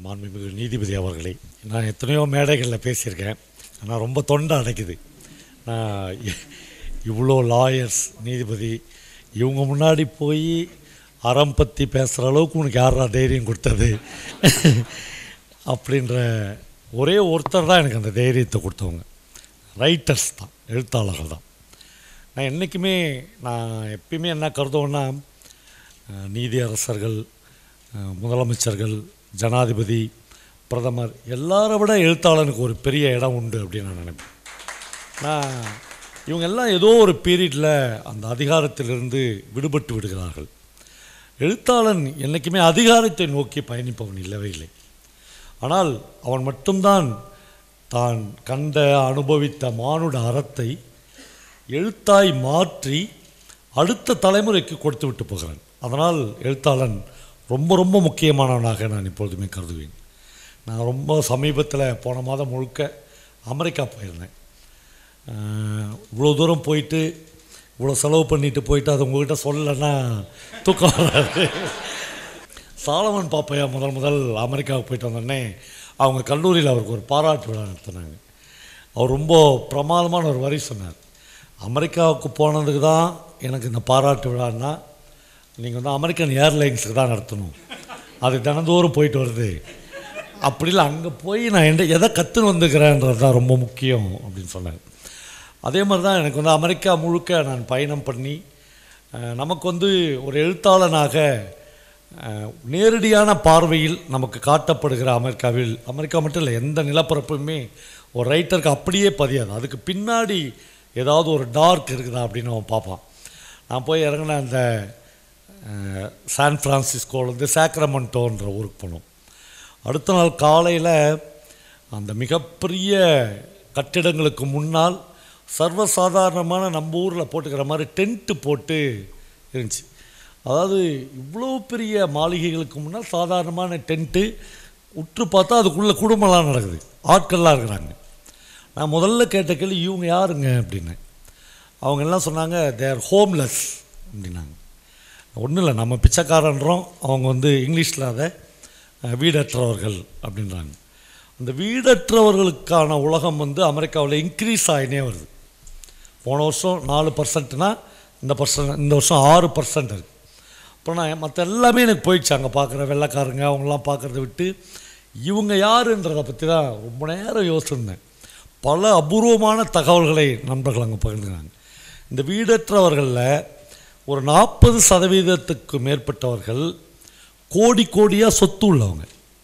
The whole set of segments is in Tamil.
மாண்புமிகு நீதிபதி அவர்களே நான் எத்தனையோ மேடைகளில் பேசியிருக்கேன் ஆனால் ரொம்ப தொண்டை அடைக்குது நான் இ- இவ்வளோ லாயர்ஸ் நீதிபதி இவங்க முன்னாடி போய் அறம் பற்றி பேசுகிற அளவுக்கு உனக்கு யாரா தைரியம் கொடுத்தது அப்படின்ற ஒரே ஒருத்தர் தான் எனக்கு அந்த தைரியத்தை கொடுத்தவங்க ரைட்டர்ஸ் தான் எழுத்தாளர்கள் தான் நான் என்றைக்குமே நான் எப்பயுமே என்ன கருதுவேன்னா அஹ், நீதி அரசர்கள் அஹ், முதலமைச்சர்கள் ஜனாதிபதி பிரதமர் எல்லாரை விட எழுத்தாளனுக்கு ஒரு பெரிய இடம் உண்டு அப்படின்னு நான் நினைப்பேன் நான் இவங்க எல்லாம் ஏதோ ஒரு பீரியடில் அந்த அதிகாரத்திலிருந்து விடுபட்டு விடுகிறார்கள் எழுத்தாளன் என்றைக்குமே அதிகாரத்தை நோக்கி பயணிப்பவன் இல்லவே இல்லை ஆனால் அவன் மட்டும்தான் தான் கண்ட அனுபவித்த மானுட அறத்தை எழுத்தாய் மாற்றி அடுத்த தலைமுறைக்கு கொடுத்து விட்டு போகிறான் அதனால் எழுத்தாளன் ரொம்ப ரொம்ப முக்கியமானவனாக நான் எப்பொழுதுமே கருதுவேன் நான் ரொம்ப சமீபத்தில் போன மாதம் முழுக்க அமெரிக்கா போயிருந்தேன் ஆஹ், இவ்வளோ தூரம் போயிட்டு இவ்வளோ செலவு பண்ணிட்டு போயிட்டு அது உங்ககிட்ட சொல்லலைன்னா தூக்கம் வராது சாலமன் பாப்பையா முதல் முதல் அமெரிக்காவுக்கு போயிட்டு வந்தோடனே அவங்க கல்லூரியில் அவருக்கு ஒரு பாராட்டு விழா நடத்தினாங்க அவர் ரொம்ப பிரமாதமான ஒரு வரி சொன்னார் அமெரிக்காவுக்கு போனதுக்கு தான் எனக்கு இந்த பாராட்டு விழான்னா நீங்கள் வந்து அமெரிக்கன் ஏர்லைன்ஸுக்கு தான் நடத்தணும் அது தினந்தோறும் போயிட்டு வருது அப்படி இல்லை அங்கே போய் நான் எந்த எதை கற்றுன்னு வந்துக்கிறேன்றது தான் ரொம்ப முக்கியம் அப்படின்னு சொன்னார் அதே மாதிரி தான் எனக்கு வந்து அமெரிக்கா முழுக்க நான் பயணம் பண்ணி அஹ், நமக்கு வந்து ஒரு எழுத்தாளனாக அஹ், நேரடியான பார்வையில் நமக்கு காட்டப்படுகிற அமெரிக்காவில் அமெரிக்கா மட்டும் இல்லை எந்த நிலப்பரப்புமே ஒரு ரைட்டருக்கு அப்படியே பதியாது அதுக்கு பின்னாடி ஏதாவது ஒரு டார்க் இருக்குதா அப்படின்னு அவன் பார்ப்பான் நான் போய் இறங்கின அந்த அஹ், சான் ஃப்ரான்சிஸ்கோலேருந்து சாக்ரமெண்டோன்ற ஊருக்கு போனோம் அடுத்த நாள் காலையில் அந்த மிகப்பெரிய கட்டிடங்களுக்கு முன்னால் சர்வசாதாரணமான நம்ம ஊரில் போட்டுக்கிற மாதிரி டென்ட்டு போட்டு இருந்துச்சு அதாவது இவ்வளோ பெரிய மாளிகைகளுக்கு முன்னால் சாதாரணமான டென்ட்டு உற்று பார்த்தா அதுக்குள்ளே குடும்பம்லாம் நடக்குது ஆட்கள்லாம் இருக்கிறாங்க நான் முதல்ல கேட்ட கேள்வி இவங்க யாருங்க அப்படின்னேன் அவங்க எல்லாம் சொன்னாங்க தேர் ஹோம்லெஸ் அப்படின்னாங்க ஒன்றும் இல்லை நம்ம பிச்சைக்காரன்றோம் அவங்க வந்து இங்கிலீஷில் அதை அஹ், வீடற்றவர்கள் அப்படின்றாங்க அந்த வீடற்றவர்களுக்கான உலகம் வந்து அமெரிக்காவில் இன்க்ரீஸ் ஆகினே வருது போன வருஷம் நாலு பர்சன்ட்னா இந்த பர்சன்ட் இந்த வருஷம் ஆறு பர்சன்ட் இருக்குது அப்புறம் நான் மற்ற எல்லாமே எனக்கு போயிடுச்சு அங்கே பார்க்குற வெள்ளைக்காரங்க அவங்களாம் பார்க்குறத விட்டு இவங்க யாருன்றதை பற்றி தான் ரொம்ப நேரம் யோசிச்சிருந்தேன் பல அபூர்வமான தகவல்களை நண்பர்கள் அங்கே பகிர்ந்துக்கிறாங்க இந்த வீடற்றவர்களில் ஒரு நாற்பது சதவீதத்துக்கு மேற்பட்டவர்கள் கோடி கோடியாக சொத்து உள்ளவங்க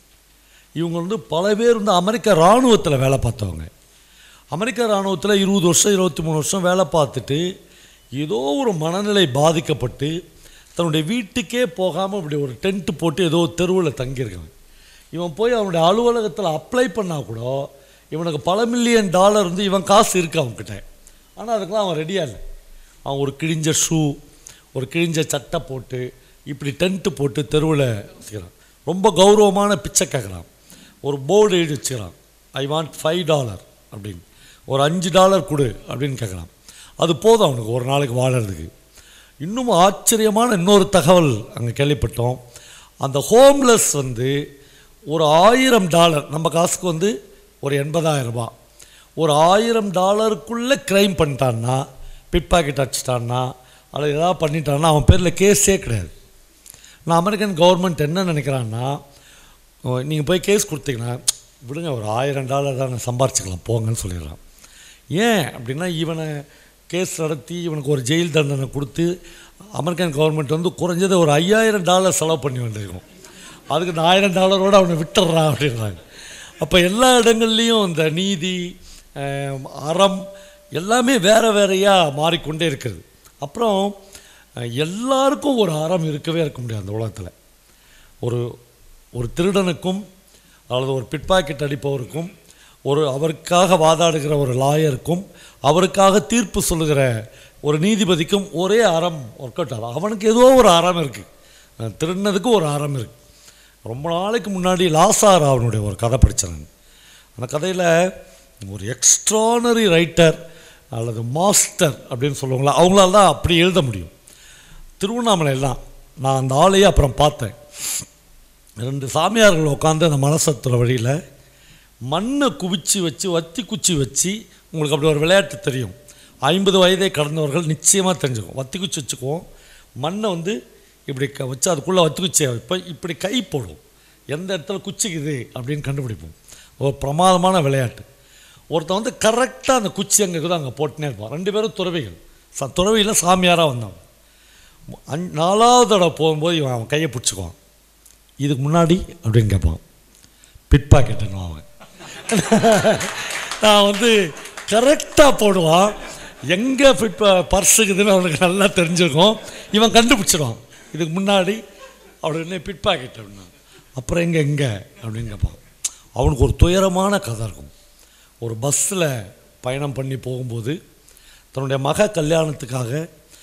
இவங்க வந்து பல பேர் வந்து அமெரிக்க இராணுவத்தில் வேலை பார்த்தவங்க அமெரிக்க இராணுவத்தில் இருபது வருஷம் இருபத்தி மூணு வருஷம் வேலை பார்த்துட்டு ஏதோ ஒரு மனநிலை பாதிக்கப்பட்டு தன்னுடைய வீட்டுக்கே போகாமல் இப்படி ஒரு டென்ட்டு போட்டு ஏதோ தெருவில் தங்கியிருக்காங்க இவன் போய் அவனுடைய அலுவலகத்தில் அப்ளை பண்ணால் கூட இவனுக்கு பல மில்லியன் டாலர் வந்து இவன் காசு இருக்கு அவன்கிட்ட ஆனால் அதுக்கெல்லாம் அவன் ரெடியாக இல்லை அவன் ஒரு கிழிஞ்ச ஷூ ஒரு கிழிஞ்ச சட்டை போட்டு இப்படி டென்ட்டு போட்டு தெருவில் வச்சுக்கிறான் ரொம்ப கௌரவமான பிச்சை கேட்குறான் ஒரு போர்டு எழுதி வச்சுக்கிறான் ஐ வாண்ட் ஃபைவ் டாலர் அப்படின்னு ஒரு அஞ்சு டாலர் கொடு அப்படின்னு கேட்குறான் அது போதும் அவனுக்கு ஒரு நாளைக்கு வாழறதுக்கு இன்னும் ஆச்சரியமான இன்னொரு தகவல் அங்கே கேள்விப்பட்டோம் அந்த ஹோம்லெஸ் வந்து ஒரு ஆயிரம் டாலர் நம்ம காசுக்கு வந்து ஒரு எண்பதாயிரம் ரூபாய் ஒரு ஆயிரம் டாலருக்குள்ளே க்ரைம் பண்ணிட்டான்னா பிட் பாக்கெட் அடிச்சிட்டான்னா அல்லது ஏதாவது பண்ணிட்டான்னா அவன் பேரில் கேஸே கிடையாது நான் அமெரிக்கன் கவர்மெண்ட் என்ன நினைக்கிறான்னா நீங்கள் போய் கேஸ் கொடுத்தீங்கன்னா விடுங்க ஒரு ஆயிரம் டாலர் தான் சம்பாரிச்சுக்கலாம் போங்கன்னு சொல்லிடுறான் ஏன் அப்படின்னா இவனை கேஸ் நடத்தி இவனுக்கு ஒரு ஜெயில் தண்டனை கொடுத்து அமெரிக்கன் கவர்மெண்ட் வந்து குறைஞ்சது ஒரு ஐயாயிரம் டாலர் செலவு பண்ணி வேண்டியிருக்கும் அதுக்கு இந்த ஆயிரம் டாலரோடு அவனை விட்டுடுறான் அப்படின்றாங்க அப்போ எல்லா இடங்கள்லையும் இந்த நீதி அஹ், அறம் எல்லாமே வேறு வேறையாக மாறிக்கொண்டே இருக்கிறது அப்புறம் அஹ், எல்லாருக்கும் ஒரு அறம் இருக்கவே இருக்க முடியாது அந்த உலகத்தில் ஒரு ஒரு திருடனுக்கும் அல்லது ஒரு பிட்பாக்கெட் அடிப்பவருக்கும் ஒரு அவருக்காக வாதாடுகிற ஒரு லாயருக்கும் அவருக்காக தீர்ப்பு சொல்லுகிற ஒரு நீதிபதிக்கும் ஒரே அறம் ஒர்க் அவுட் ஆகும் அவனுக்கு ஏதோ ஒரு அறம் இருக்குது திருடினதுக்கு ஒரு அறம் இருக்குது ரொம்ப நாளைக்கு முன்னாடி லாசார் அவனுடைய ஒரு கதை படித்தேன் நான் அந்த கதையில் ஒரு எக்ஸ்ட்ரானரி ரைட்டர் அல்லது மாஸ்டர் அப்படின்னு சொல்லுவாங்களா அவங்களால தான் அப்படி எழுத முடியும் திருவண்ணாமலையெல்லாம் நான் அந்த ஆளையே அப்புறம் பார்த்தேன் ரெண்டு சாமியார்கள் உட்காந்து அந்த மலசத்துற வழியில் மண்ணை குவிச்சு வச்சு வத்தி குச்சி வச்சு உங்களுக்கு அப்படி ஒரு விளையாட்டு தெரியும் ஐம்பது வயதை கடந்தவர்கள் நிச்சயமாக தெரிஞ்சுக்கும் வத்தி குச்சி வச்சுக்குவோம் மண்ணை வந்து இப்படி க வச்சு அதுக்குள்ளே வத்தி குச்சியை வைப்போம் இப்படி கை போடும் எந்த இடத்துல குச்சிக்குது அப்படின்னு கண்டுபிடிப்போம் ஒரு பிரமாதமான விளையாட்டு ஒருத்தன் வந்து கரெக்டாக அந்த குச்சி அங்கே இருக்குதோ அங்கே போட்டுனே இருப்பான் ரெண்டு பேரும் துறவிகள் ச துறவியில் சாமியாராக வந்தவன் அஞ் நாலாவது தடவை போகும்போது இவன் அவன் கையை பிடிச்சிக்குவான் இதுக்கு முன்னாடி அப்படின்னு கேட்பான் பிட் பாக்கெட்டுன்னு அவன் நான் வந்து கரெக்டாக போடுவான் எங்கே ஃபிட் பர்ஸுக்குதுன்னு அவனுக்கு நல்லா தெரிஞ்சிருக்கும் இவன் கண்டுபிடிச்சிடுவான் இதுக்கு முன்னாடி அப்படின்னு பிட் பாக்கெட் அப்படின்னா அப்புறம் எங்கே எங்கே அப்படின்னு கேட்பான் அவனுக்கு ஒரு துயரமான கதை இருக்கும் ஒரு பஸ்ஸில் பயணம் பண்ணி போகும்போது தன்னுடைய மக கல்யாணத்துக்காக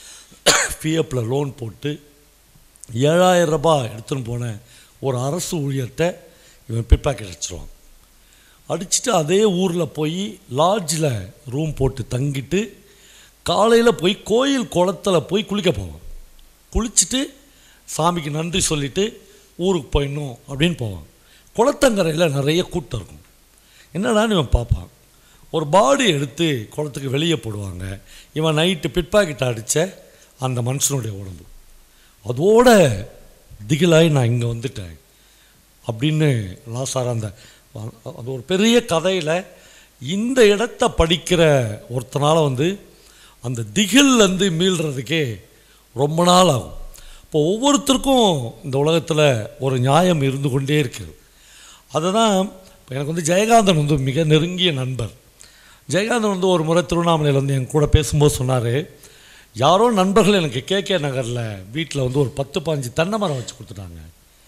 பிஎஃப்பில் லோன் போட்டு ஏழாயிரம் ரூபாய் எடுத்துன்னு போன ஒரு அரசு ஊழியர்கிட்ட இவன் பிட்பாக்கெட் அடிச்சிருவான் அடிச்சுட்டு அதே ஊரில் போய் லாட்ஜில் ரூம் போட்டு தங்கிட்டு காலையில் போய் கோயில் குளத்தில் போய் குளிக்க போவான் குளிச்சுட்டு சாமிக்கு நன்றி சொல்லிவிட்டு ஊருக்கு போயிடணும் அப்படின்னு போவான் குளத்தங்கரையில் நிறைய கூட்டம் இருக்கும் என்னடான்னு இவன் பார்ப்பான் ஒரு பாடி எடுத்து குளத்துக்கு வெளியே போடுவாங்க இவன் நைட்டு பிட்பாக்கெட் அடித்த அந்த மனுஷனுடைய உடம்பு அதோட திகிலாய் நான் இங்கே வந்துட்டேன் அப்படின்னு லாசார் அந்த அது ஒரு பெரிய கதையில் இந்த இடத்த படிக்கிற ஒருத்தனால் வந்து அந்த திகில்லேருந்து மீள்றதுக்கே ரொம்ப நாள் ஆகும் இப்போ ஒவ்வொருத்தருக்கும் இந்த உலகத்தில் ஒரு நியாயம் இருந்து கொண்டே இருக்குது அதுதான் இப்போ எனக்கு வந்து ஜெயகாந்தன் வந்து மிக நெருங்கிய நண்பர் ஜெயகாந்தன் வந்து ஒரு முறை திருவண்ணாமலையில் வந்து என் கூட பேசும்போது சொன்னார் யாரோ நண்பர்கள் எனக்கு கே கே நகரில் வீட்டில் வந்து ஒரு பத்து பாஞ்சு தென்னை மரம் வச்சு கொடுத்துட்டாங்க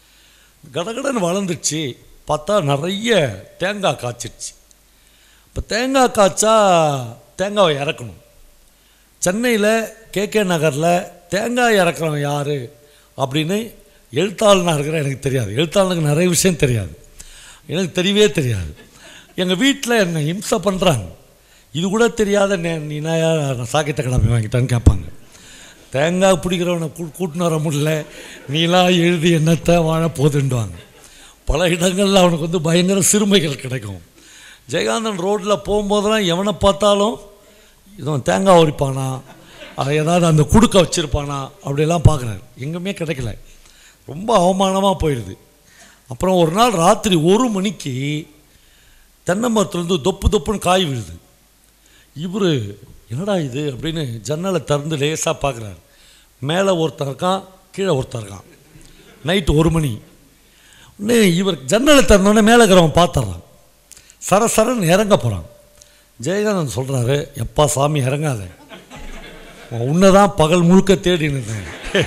கடகடன்னு வளர்ந்துச்சு பார்த்தா நிறைய தேங்காய் காய்ச்சிருச்சு இப்போ தேங்காய் காய்ச்சா தேங்காவை இறக்கணும் சென்னையில் கே கே நகரில் தேங்காய் இறக்குறவன் யார் அப்படின்னு எழுத்தாளனாக இருக்கிற எனக்கு தெரியாது எழுத்தாளனுக்கு நிறைய விஷயம் தெரியாது எனக்கு தெரியவே தெரியாது எங்கள் வீட்டில் என்னை இம்சை பண்ணுறாங்க இது கூட தெரியாத நே நீ நான் சாக்கிட்ட கிளம்பி வாங்கிட்டான்னு கேட்பாங்க தேங்காய் பிடிக்கிறவனை கூ கூட்டின்னு வர முடியல நீலாம் எழுதி என்னத்தை வாழ போதுன்டுவாங்க பல இடங்களில் அவனுக்கு வந்து பயங்கர சிறுமைகள் கிடைக்கும் ஜெயகாந்தன் ரோட்டில் போகும்போதெல்லாம் எவனை பார்த்தாலும் இதுவும் தேங்காய் உரிப்பானா அதை ஏதாவது அந்த குடுக்க வச்சுருப்பானா அப்படியெல்லாம் பார்க்குறாரு எங்கேயுமே கிடைக்கல ரொம்ப அவமானமாக போயிடுது அப்புறம் ஒரு நாள் ராத்திரி ஒரு மணிக்கு தென்னை மரத்துலேருந்து தொப்பு தொப்புன்னு காய் விழுது இவர் என்னடா இது அப்படின்னு ஜன்னலை திறந்து லேசாக பார்க்குறாரு மேலே ஒருத்தன் இருக்கான் கீழே ஒருத்தன் இருக்கான் நைட்டு ஒரு மணி உடனே இவர் ஜன்னலை திறந்தோடனே மேலே இருக்கிறவன் பார்த்துட்றான் சர சரன்னு இறங்க போகிறான் ஜெயகாந்தன் சொல்கிறாரு எப்பா சாமி இறங்காத உன்னை தான் பகல் முழுக்க தேடி நின்றேன்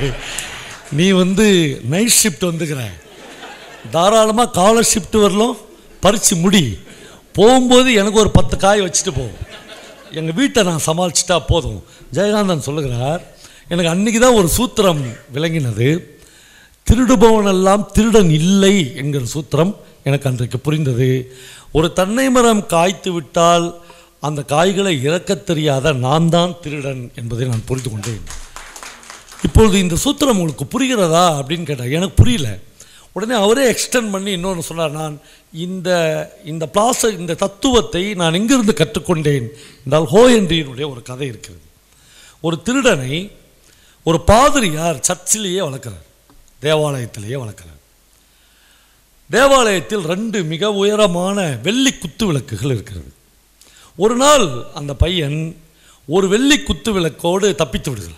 நீ வந்து நைட் ஷிஃப்ட் வந்துக்கிற தாராளமாக காலை ஷிஃப்ட் வரலும் பறித்து முடி போகும்போது எனக்கு ஒரு பத்து காய் வச்சுட்டு போகும் எங்கள் வீட்டை நான் சமாளிச்சிட்டா போதும் ஜெயகாந்தன் சொல்லுகிறார் எனக்கு அன்றைக்கி தான் ஒரு சூத்திரம் விளங்கினது திருடுபவனெல்லாம் திருடன் இல்லை என்கிற சூத்திரம் எனக்கு அன்றைக்கு புரிந்தது ஒரு தென்னை மரம் காய்த்து விட்டால் அந்த காய்களை இறக்கத் தெரியாத நான் தான் திருடன் என்பதை நான் புரிந்து கொண்டேன் இப்பொழுது இந்த சூத்திரம் உங்களுக்கு புரிகிறதா அப்படின்னு கேட்டார் எனக்கு புரியல உடனே அவரே எக்ஸ்டெண்ட் பண்ணி இன்னொன்று சொன்னார் நான் இந்த இந்த பிளாச இந்த தத்துவத்தை நான் எங்கிருந்து கற்றுக்கொண்டேன் என்றால் ஹோ என்றியினுடைய ஒரு கதை இருக்கிறது ஒரு திருடனை ஒரு பாதிரியார் சர்ச்சிலேயே வளர்க்குறார் தேவாலயத்திலேயே வளர்க்குறார் தேவாலயத்தில் ரெண்டு மிக உயரமான வெள்ளி குத்து விளக்குகள் இருக்கிறது ஒரு நாள் அந்த பையன் ஒரு வெள்ளி குத்து விளக்கோடு தப்பித்து விடுகிறான்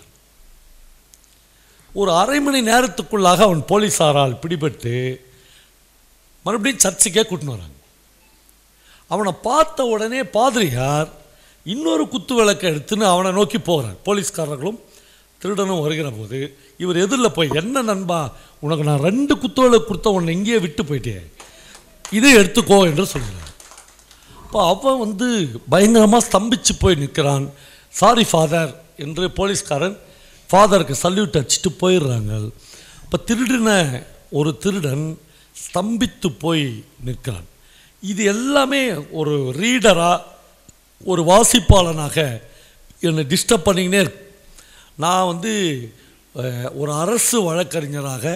ஒரு அரை மணி நேரத்துக்குள்ளாக அவன் போலீஸாரால் பிடிபட்டு மறுபடியும் சர்ச்சுக்கே கூட்டின்னு வராங்க அவனை பார்த்த உடனே பாதிரியார் இன்னொரு குத்து விளக்கை எடுத்துன்னு அவனை நோக்கி போகிறார் போலீஸ்காரர்களும் திருடனும் வருகிற போது இவர் எதிரில் போய் என்ன நண்பா உனக்கு நான் ரெண்டு குத்து விளக்கு கொடுத்த உன்னை இங்கேயே விட்டு போயிட்டேன் இதை எடுத்துக்கோ என்று சொல்கிறார் அப்போ அவன் வந்து பயங்கரமாக ஸ்தம்பிச்சு போய் நிற்கிறான் சாரி ஃபாதர் என்று போலீஸ்காரன் ஃபாதருக்கு சல்யூட் அடிச்சுட்டு போயிடுறாங்க இப்போ திருடின ஒரு திருடன் ஸ்தம்பித்து போய் நிற்கிறான் இது எல்லாமே ஒரு ரீடராக ஒரு வாசிப்பாளனாக என்னை டிஸ்டர்ப் பண்ணிக்கினே இருக்கு நான் வந்து அஹ், ஒரு அரசு வழக்கறிஞராக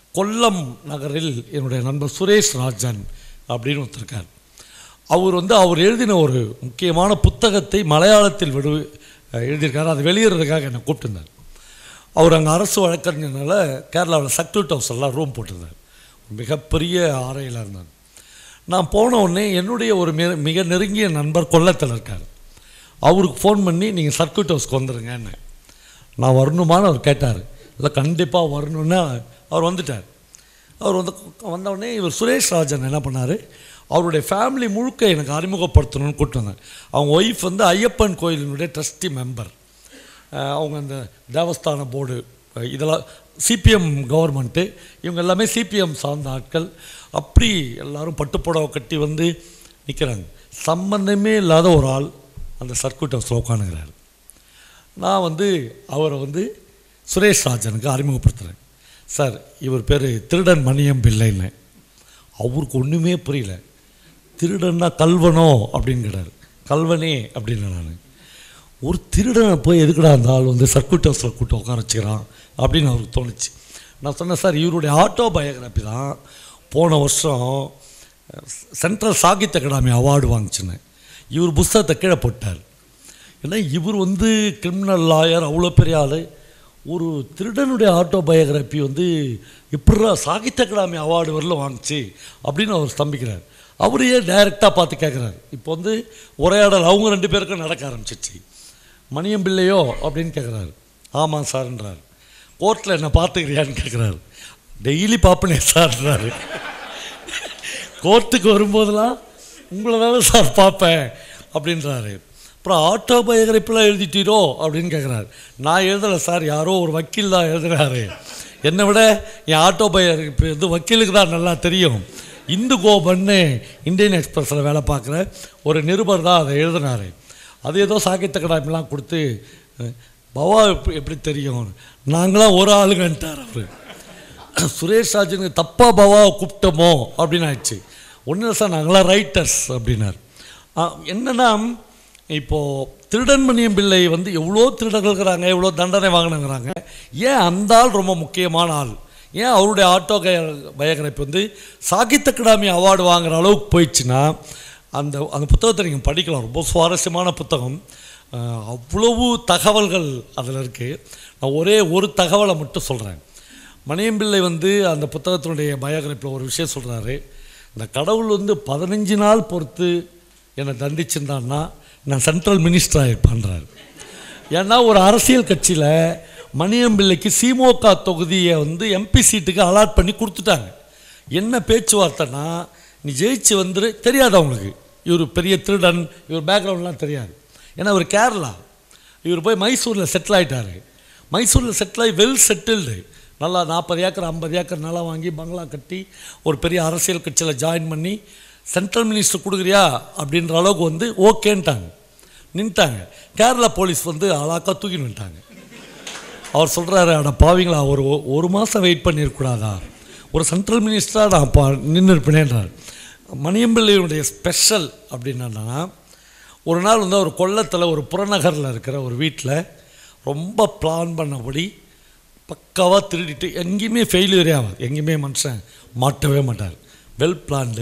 கொல்லம் நகரில் என்னுடைய நண்பர் சுரேஷ் ராஜன் அப்படின்னு ஒருத்தர் இருக்கார் அவர் வந்து அவர் எழுதின ஒரு முக்கியமான புத்தகத்தை மலையாளத்தில் விடு எழுதியிருக்காரு அதை வெளியிடுறதுக்காக என்னை கூப்பிட்டுருந்தார் அவர் அங்கே அரசு வழக்கறிஞர்னால கேரளாவில் சர்க்யூட் ஹவுஸ் எல்லாம் ரூம் போட்டிருந்தார் மிகப்பெரிய ஆரையில் இருந்தார் நான் போன உடனே என்னுடைய ஒரு மிக மிக நெருங்கிய நண்பர் கொல்லத்தில் இருக்கார் அவருக்கு ஃபோன் பண்ணி நீங்கள் சர்க்யூட் ஹவுஸ்க்கு வந்துடுங்கன்னு நான் வரணுமான்னு அவர் கேட்டார் இல்லை கண்டிப்பாக வரணுன்னா அவர் வந்துட்டார் அவர் வந்து வந்த உடனே இவர் சுரேஷ் ராஜன் என்ன பண்ணார் அவருடைய ஃபேமிலி முழுக்க எனக்கு அறிமுகப்படுத்தணும்னு கூப்பிட்டு வந்தாங்க அவங்க ஒய்ஃப் வந்து ஐயப்பன் கோயிலினுடைய ட்ரஸ்டி மெம்பர் அவங்க அந்த தேவஸ்தான போர்டு இதெல்லாம் சிபிஎம் கவர்மெண்ட்டு இவங்க எல்லாமே சிபிஎம் சார்ந்த ஆட்கள் அப்படி எல்லாரும் பட்டுப்புடவை கட்டி வந்து நிற்கிறாங்க சம்பந்தமே இல்லாத ஒரு ஆள் அந்த சர்க்யூட் ஹவுஸில் உட்காந்துக்கிறாரு நான் வந்து அவரை வந்து சுரேஷ் ராஜனுக்கு அறிமுகப்படுத்துகிறேன் சார் இவர் பேர் திருடன் மணியம் பிள்ளைன்னு அவருக்கு ஒன்றுமே புரியல திருடன்னா கல்வனோ அப்படிங்கிறார் கல்வனே அப்படின்னு நான் ஒரு திருடனை போய் எதுக்குடா அந்த ஆள் வந்து சர்க்யூட் ஹவுஸில் கூட்டு உட்கார வச்சுக்கிறான் அப்படின்னு அவருக்கு தோணுச்சு நான் சொன்னேன் சார் இவருடைய ஆட்டோ பயோகிராஃபி தான் போன வருஷம் சென்ட்ரல் சாகித்ய அகாடமி அவார்டு வாங்கிச்சுன்னு இவர் புஸ்தகத்தை கீழே போட்டார் ஏன்னா இவர் வந்து கிரிமினல் லாயர் அவ்வளோ பெரிய ஆள் ஒரு திருடனுடைய ஆட்டோ பயோகிராஃபி வந்து எப்படா சாகித்ய அகாடமி அவார்டு வரல வாங்கிச்சு அப்படின்னு அவர் ஸ்தம்பிக்கிறார் அவரையே டைரெக்டாக பார்த்து கேட்குறாரு இப்போ வந்து உரையாடல் அவங்க ரெண்டு பேருக்கும் நடக்க ஆரம்பிச்சிச்சு மணியம் பிள்ளையோ அப்படின்னு கேட்குறாரு ஆமாம் சார்ன்றார் கோர்ட்டில் என்ன பார்த்துக்கிறியான்னு கேட்குறாரு டெய்லி பார்ப்பனே சார்ன்றாரு கோர்ட்டுக்கு வரும்போதெல்லாம் உங்களை தானே சார் பார்ப்பேன் அப்படின்றாரு அப்புறம் ஆட்டோ பயோகிராஃபிலாம் எழுதிட்டீரோ அப்படின்னு கேட்குறாரு நான் எழுதலை சார் யாரோ ஒரு வக்கீல் தான் எழுதுறாரு என்னை விட என் ஆட்டோ பயோகிராஃபி வந்து வக்கீலுக்கு தான் நல்லா தெரியும் இந்து கோபன்னு இந்தியன் எக்ஸ்பிரஸில் வேலை பார்க்குற ஒரு நிருபர் தான் அதை எழுதினார் அது ஏதோ சாகித்ய அகாடமிலாம் கொடுத்து பவா எப்படி எப்படி தெரியும் நாங்களாம் ஒரு ஆளுங்கன்ட்டார் அவர் சுரேஷ் ராஜனுக்கு தப்பாக பவாவை கூப்பிட்டோமோ அப்படின்னு ஆயிடுச்சு ஒன்றும் இல்லை சார் நாங்களாம் ரைட்டர்ஸ் அப்படின்னார் என்னென்னா இப்போது திருடன்மணியம் பிள்ளை வந்து எவ்வளோ திருடர்கள் இருக்கிறாங்க எவ்வளோ தண்டனை வாங்கினுங்கிறாங்க ஏன் அந்த ஆள் ரொம்ப முக்கியமான ஆள் ஏன் அவருடைய ஆட்டோ பயோகிராஃபி வந்து சாகித்ய அகாடமி அவார்டு வாங்குற அளவுக்கு போயிடுச்சுன்னா அந்த அந்த புத்தகத்தை நீங்கள் படிக்கலாம் ரொம்ப சுவாரஸ்யமான புத்தகம் அவ்வளவு தகவல்கள் அதில் இருக்குது நான் ஒரே ஒரு தகவலை மட்டும் சொல்கிறேன் மணியம்பிள்ளை வந்து அந்த புத்தகத்தினுடைய பயோகிராஃபியில் ஒரு விஷயம் சொல்கிறாரு இந்த கடவுள் வந்து பதினஞ்சு நாள் பொறுத்து என்னை தண்டிச்சிருந்தான்னா நான் சென்ட்ரல் மினிஸ்டர் இருப்பேன்றார் ஏன்னா ஒரு அரசியல் கட்சியில் மணியம்பிள்ளைக்கு சிமோகா தொகுதியை வந்து எம்பி சீட்டுக்கு அலாட் பண்ணி கொடுத்துட்டாங்க என்ன பேச்சுவார்த்தைன்னா நீ ஜெயிச்சு வந்துரு தெரியாது அவங்களுக்கு இவர் பெரிய திருடன் இவர் பேக்ரவுண்ட்லாம் தெரியாது ஏன்னா அவர் கேரளா இவர் போய் மைசூரில் செட்டில் ஆகிட்டார் மைசூரில் செட்டில் ஆகி வெல் செட்டில்டு நல்லா நாற்பது ஏக்கர் ஐம்பது ஏக்கர் நிலம் வாங்கி பங்களா கட்டி ஒரு பெரிய அரசியல் கட்சியில் ஜாயின் பண்ணி சென்ட்ரல் மினிஸ்டர் கொடுக்குறியா அப்படின்ற அளவுக்கு வந்து ஓகேன்ட்டாங்க நின்ட்டாங்க கேரளா போலீஸ் வந்து அழாக்கா தூக்கி நின்ட்டாங்க அவர் சொல்கிறாரு அட பாவிங்களா ஒரு ஒரு மாதம் வெயிட் பண்ணியிருக்கூடாதா ஒரு சென்ட்ரல் மினிஸ்டராக நான் பா நின்று இருப்பேனேன்றார் மணியம்பிள்ளையுடைய ஸ்பெஷல் அப்படின்னா ஒரு நாள் வந்து ஒரு கொல்லத்தில் ஒரு புறநகரில் இருக்கிற ஒரு வீட்டில் ரொம்ப பிளான் பண்ணபடி பக்காவாக திருடிட்டு எங்கேயுமே ஃபெயிலியரே ஆகாது எங்கேயுமே மனுஷன் மாட்டவே மாட்டார் வெல் பிளான்டு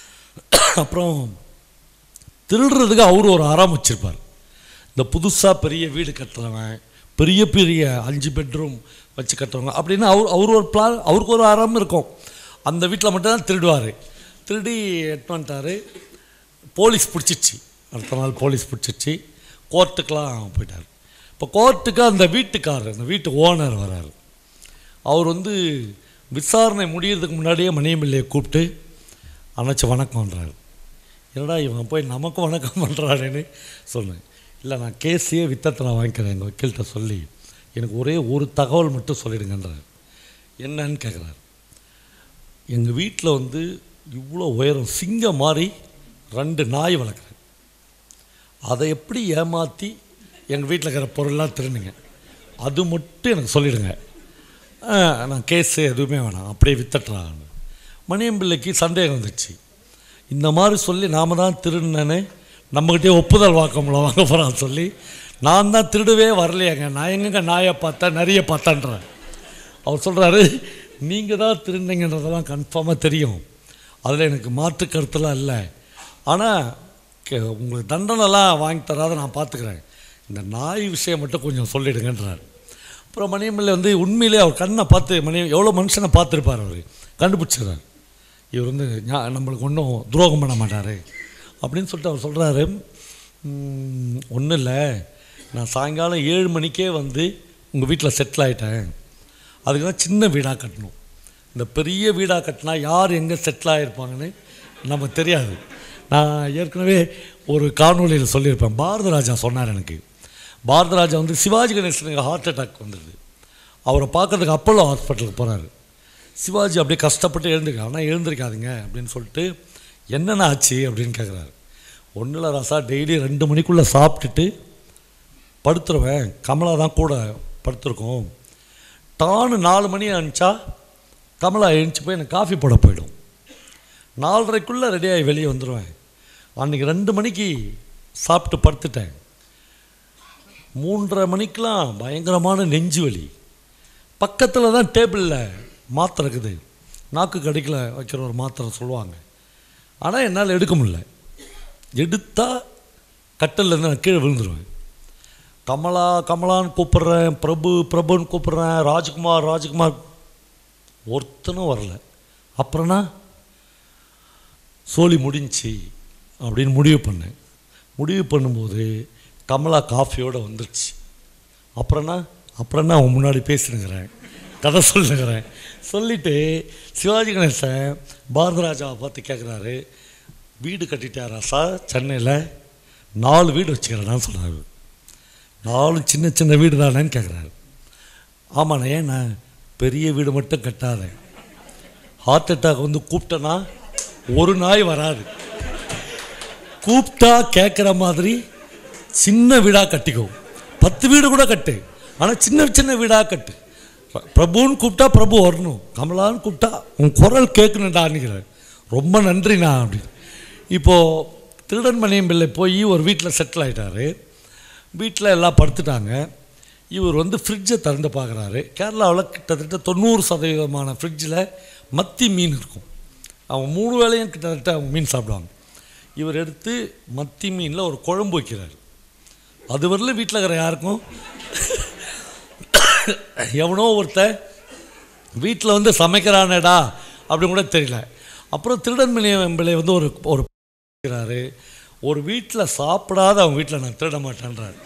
அப்புறம் திருடுறதுக்கு அவர் ஒரு அறம் வச்சுருப்பார் இந்த புதுசாக பெரிய வீடு கட்டுறவன் பெரிய பெரிய அஞ்சு பெட்ரூம் வச்சு கட்டுறவங்க அப்படின்னு அவர் அவர் ஒரு பிளான் அவருக்கு ஒரு அறம் இருக்கும் அந்த வீட்டில் மட்டும்தான் திருடுவார் திருடி எட்டு வந்துட்டார் போலீஸ் பிடிச்சிச்சு அடுத்த நாள் போலீஸ் பிடிச்சிச்சு கோர்ட்டுக்கெலாம் போயிட்டார் இப்போ கோர்ட்டுக்கு அந்த வீட்டுக்காரர் அந்த வீட்டு ஓனர் வராரு அவர் வந்து விசாரணை முடியறதுக்கு முன்னாடியே மணியம்பிள்ளையை கூப்பிட்டு அணைச்சி வணக்கம்ன்றாரு என்னடா இவன் போய் நமக்கும் வணக்கம் பண்ணுறாருன்னு சொன்னேன் இல்லை நான் கேஸையே வித்தத்தை நான் வாங்கிக்கிறேன் எங்கள் வக்கீல்கிட்ட சொல்லி எனக்கு ஒரே ஒரு தகவல் மட்டும் சொல்லிடுங்கன்றார் என்னன்னு கேட்குறாரு எங்கள் வீட்டில் வந்து இவ்வளோ உயரம் சிங்கம் மாதிரி ரெண்டு நாய் வளர்க்குறேன் அதை எப்படி ஏமாற்றி எங்கள் வீட்டில் இருக்கிற பொருள்லாம் திருடுங்க அது மட்டும் எனக்கு சொல்லிடுங்க ஆ, நான் கேஸு எதுவுமே வேணாம் அப்படியே வித்தட்டுறான் மணியம்பிள்ளைக்கு சந்தேகம் வந்துச்சு இந்த மாதிரி சொல்லி நாம் தான் திருடினேன்னு நம்மக்கிட்டே ஒப்புதல் வாக்கம்ல வாங்க போகிறான்னு சொல்லி நான் தான் திருடவே வரலையாங்க நான் எங்கங்க நாயை பார்த்தேன் நிறைய பார்த்தேன்றேன் அவர் சொல்கிறாரு நீங்கள் தான் திருநீங்கன்றதெல்லாம் கன்ஃபார்மாக தெரியும் அதில் எனக்கு மாற்று கருத்துலாம் இல்லை ஆனால் உங்களுக்கு தண்டனைலாம் வாங்கி தராத நான் பார்த்துக்கிறேன் இந்த நாய் விஷயம் மட்டும் கொஞ்சம் சொல்லிடுங்கன்றார் அப்புறம் மணியம்மையில் வந்து உண்மையிலே அவர் கண்ணை பார்த்து மணி எவ்வளோ மனுஷனை பார்த்துருப்பார் அவர் கண்டுபிடிச்சிடுறார் இவர் வந்து ஞா- நம்மளுக்கு ஒன்றும் துரோகம் பண்ண மாட்டார் அப்படின்னு சொல்லிட்டு அவர் சொல்கிறாரு ஒன்றும் இல்லை நான் சாயங்காலம் ஏழு மணிக்கே வந்து உங்கள் வீட்டில் செட்டில் ஆகிட்டேன் அதுக்கு தான் சின்ன வீடாக கட்டணும் இந்த பெரிய வீடாக கட்டினா யார் எங்கே செட்டில் ஆகிருப்பாங்கன்னு நமக்கு தெரியாது நான் ஏற்கனவே ஒரு காணொளியில் சொல்லியிருப்பேன் பாரத ராஜா சொன்னார் எனக்கு பாரத ராஜா வந்து சிவாஜி கணேசனுக்கு ஹார்ட் அட்டாக் வந்துடுது அவரை பார்க்கறதுக்கு அப்போலோ ஹாஸ்பிட்டலுக்கு போகிறாரு சிவாஜி அப்படியே கஷ்டப்பட்டு எழுந்திருக்க ஆனால் எழுந்திருக்காதீங்க அப்படின்னு சொல்லிட்டு என்னென்ன ஆச்சு அப்படின்னு கேட்குறாரு ஒன்றும் இல்லை ராசா டெய்லி ரெண்டு மணிக்குள்ளே சாப்பிட்டுட்டு படுத்துருவேன் கமலா தான் கூட படுத்திருக்கோம் டானு நாலு மணி அனுப்பிச்சா கமலா எழுந்துச்சு போய் எனக்கு காஃபி போட போயிடும் நாலரைக்குள்ளே ரெடியாகி வெளியே வந்துடுவேன் அன்றைக்கி ரெண்டு மணிக்கு சாப்பிட்டு படுத்துட்டேன் மூன்றரை மணிக்கெலாம் பயங்கரமான நெஞ்சு வலி பக்கத்தில் தான் டேபிளில் மாத்திரை இருக்குது நாக்கு கடிக்கல வைக்கிற ஒரு மாத்திரை சொல்லுவாங்க ஆனால் என்னால் எடுக்க முடியல எடுத்தால் கட்டிலேருந்து நான் கீழே விழுந்துருவேன் கமலா கமலான்னு கூப்பிட்றேன் பிரபு பிரபுன்னு கூப்பிட்றேன் ராஜ்குமார் ராஜ்குமார் ஒருத்தனும் வரல அப்புறம்னா சோலி முடிஞ்சி அப்படின்னு முடிவு பண்ணேன் முடிவு பண்ணும்போது கமலா காஃபியோடு வந்துடுச்சு அப்புறம்னா அப்புறம் நான் அவன் முன்னாடி பேசினுங்கிறேன் கதை சொல்லுங்கிறேன் சொல்லிவிட்டு சிவாஜி கணேசன் பாரதராஜாவை பார்த்து கேட்குறாரு வீடு கட்டிட்டாரா சார் சென்னையில் நாலு வீடு வச்சுக்கிறேன்னு சொன்னார் நாலு சின்ன சின்ன வீடு தானேன்னு கேட்குறாரு ஆமாண்ணே ஏண்ணா பெரிய வீடு மட்டும் கட்டாத ஹார்ட் அட்டாக் வந்து கூப்பிட்டேன்னா ஒரு நாய் வராது கூப்பிட்டா கேட்குற மாதிரி சின்ன வீடாக கட்டிக்கோ பத்து வீடு கூட கட்டு ஆனால் சின்ன சின்ன வீடாக கட்டு பிர- பிரபுன்னு கூப்பிட்டா பிரபு வரணும் கமலான்னு கூப்பிட்டா உன் குரல் கேட்கணுண்டான்னுக்கிறேன் ரொம்ப நன்றிண்ணா அப்படின்னு இப்போது திருடன் மணியம் பிள்ளை போய் ஒரு வீட்டில் செட்டில் ஆயிட்டாரு வீட்டில் எல்லாம் படுத்துட்டாங்க இவர் வந்து ஃப்ரிட்ஜை திறந்து பார்க்குறாரு கேரளாவில் கிட்டத்தட்ட தொண்ணூறு சதவீதமான ஃப்ரிட்ஜில் மத்தி மீன் இருக்கும் அவன் மூணு வேளையும் கிட்டத்தட்ட அவங்க மீன் சாப்பிடுவாங்க இவர் எடுத்து மத்தி மீனில் ஒரு குழம்பு வைக்கிறார் அது வரல வீட்டில் இருக்கிற யாருக்கும் எவனோ ஒருத்தன் வீட்டில் வந்து சமைக்கிறானேடா அப்படின்னு கூட தெரியல அப்புறம் திருடன் பிள்ளை வந்து ஒரு ஒரு இருக்கிறாரு ஒரு வீட்டில் சாப்பிடாத அவங்க வீட்டில் நான் திருட மாட்டேன்றாரு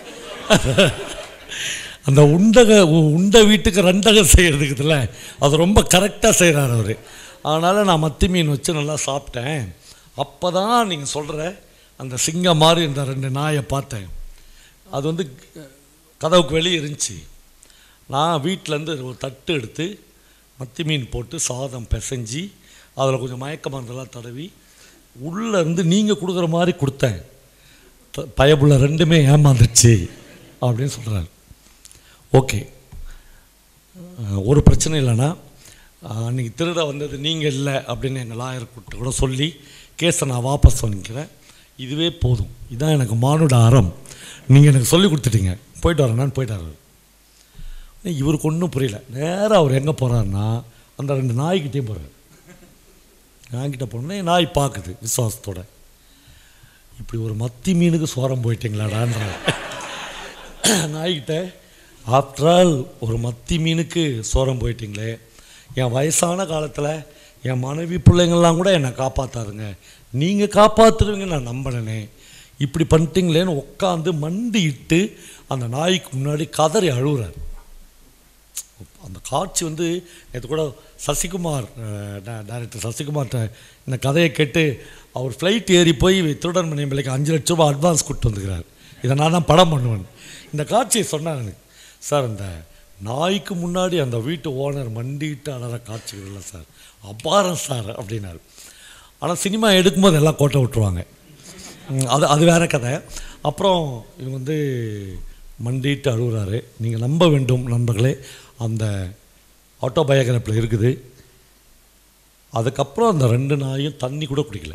அந்த உண்டக உ- உண்ட வீட்டுக்கு ரெண்டகம் செய்கிறதுக்குதுல அது ரொம்ப கரெக்டாக செய்கிறார் அவர் அதனால் நான் மத்தி மீன் வச்சு நல்லா சாப்பிட்டேன் அப்போ தான் நீங்கள் சொல்கிற அந்த சிங்கம் மாதிரி இந்த ரெண்டு நாயை பார்த்தேன் அது வந்து கதவுக்கு வெளியே இருந்துச்சு நான் வீட்டிலேருந்து ஒரு தட்டு எடுத்து மத்தி மீன் போட்டு சாதம் பிசைஞ்சு அதில் கொஞ்சம் மயக்க மருந்தெல்லாம் தடவி உள்ளே இருந்து நீங்கள் கொடுக்குற மாதிரி கொடுத்தேன் த- பயப்புள்ள ரெண்டுமே ஏமாந்துச்சு அப்படின்னு சொல்கிறாரு ஓகே அஹ், ஒரு பிரச்சனை இல்லைன்னா அஹ், அன்னைக்கு திருட வந்தது நீங்கள் இல்லை அப்படின்னு எங்கள் லாயர் கூப்பிட்டு கூட சொல்லி கேஸை நான் வாபஸ் வாங்கிக்கிறேன் இதுவே போதும் இதான் எனக்கு மானுட அறம் நீங்கள் எனக்கு சொல்லி கொடுத்துட்டீங்க போயிட்டு வரேன் போயிட்டார் அவரு. இவருக்கு ஒன்றும் புரியல நேராக அவர் எங்கே போகிறாருன்னா அந்த ரெண்டு நாய்கிட்டேயும் போகிறார் நாய்கிட்ட போனோடனே நாய் பார்க்குது விசுவாசத்தோட இப்படி ஒரு மத்தி மீனுக்கு சோரம் போயிட்டீங்களாடான்ற நாய்கிட்ட ஆஃப்டர் ஆல் ஒரு மத்தி மீனுக்கு சோரம் போயிட்டீங்களே என் வயசான காலத்தில் என் மனைவி பிள்ளைங்கள்லாம் கூட என்னை காப்பாற்றாதுங்க நீங்கள் காப்பாற்றுருவீங்க நான் நம்பினேனே இப்படி பண்ணிட்டீங்களேன்னு உட்காந்து மண்டிட்டு அந்த நாய்க்கு முன்னாடி கதறி அழுகுறாரு அந்த காட்சி வந்து நேற்று கூட சசிகுமார் டைரக்டர் சசிகுமார்கிட்ட இந்த கதையை கேட்டு அவர் ஃப்ளைட் ஏறி போய் திருடன் மணி பிள்ளைக்கு அஞ்சு லட்ச ரூபாய் அட்வான்ஸ் கொடுத்து வந்துக்கிறார் இதை நான் தான் படம் பண்ணுவேன் இந்த காட்சியை சொன்னார் எனக்கு சார் இந்த நாய்க்கு முன்னாடி அந்த வீட்டு ஓனர் மண்டிட்டு அழற காட்சிகள் இல்லை சார் அபாரம் சார் அப்படின்னாரு ஆனால் சினிமா எடுக்கும்போது எல்லாம் கோட்டை விட்டுருவாங்க ம், அது அது வேற கதை அப்புறம் இவங்க வந்து மண்டிட்டு அழுகுறாரு நீங்கள் நம்ப வேண்டும் நண்பர்களே அந்த ஆட்டோபயோகிராஃபில் இருக்குது அதுக்கப்புறம் அந்த ரெண்டு நாயும் தண்ணி கூட குடிக்கல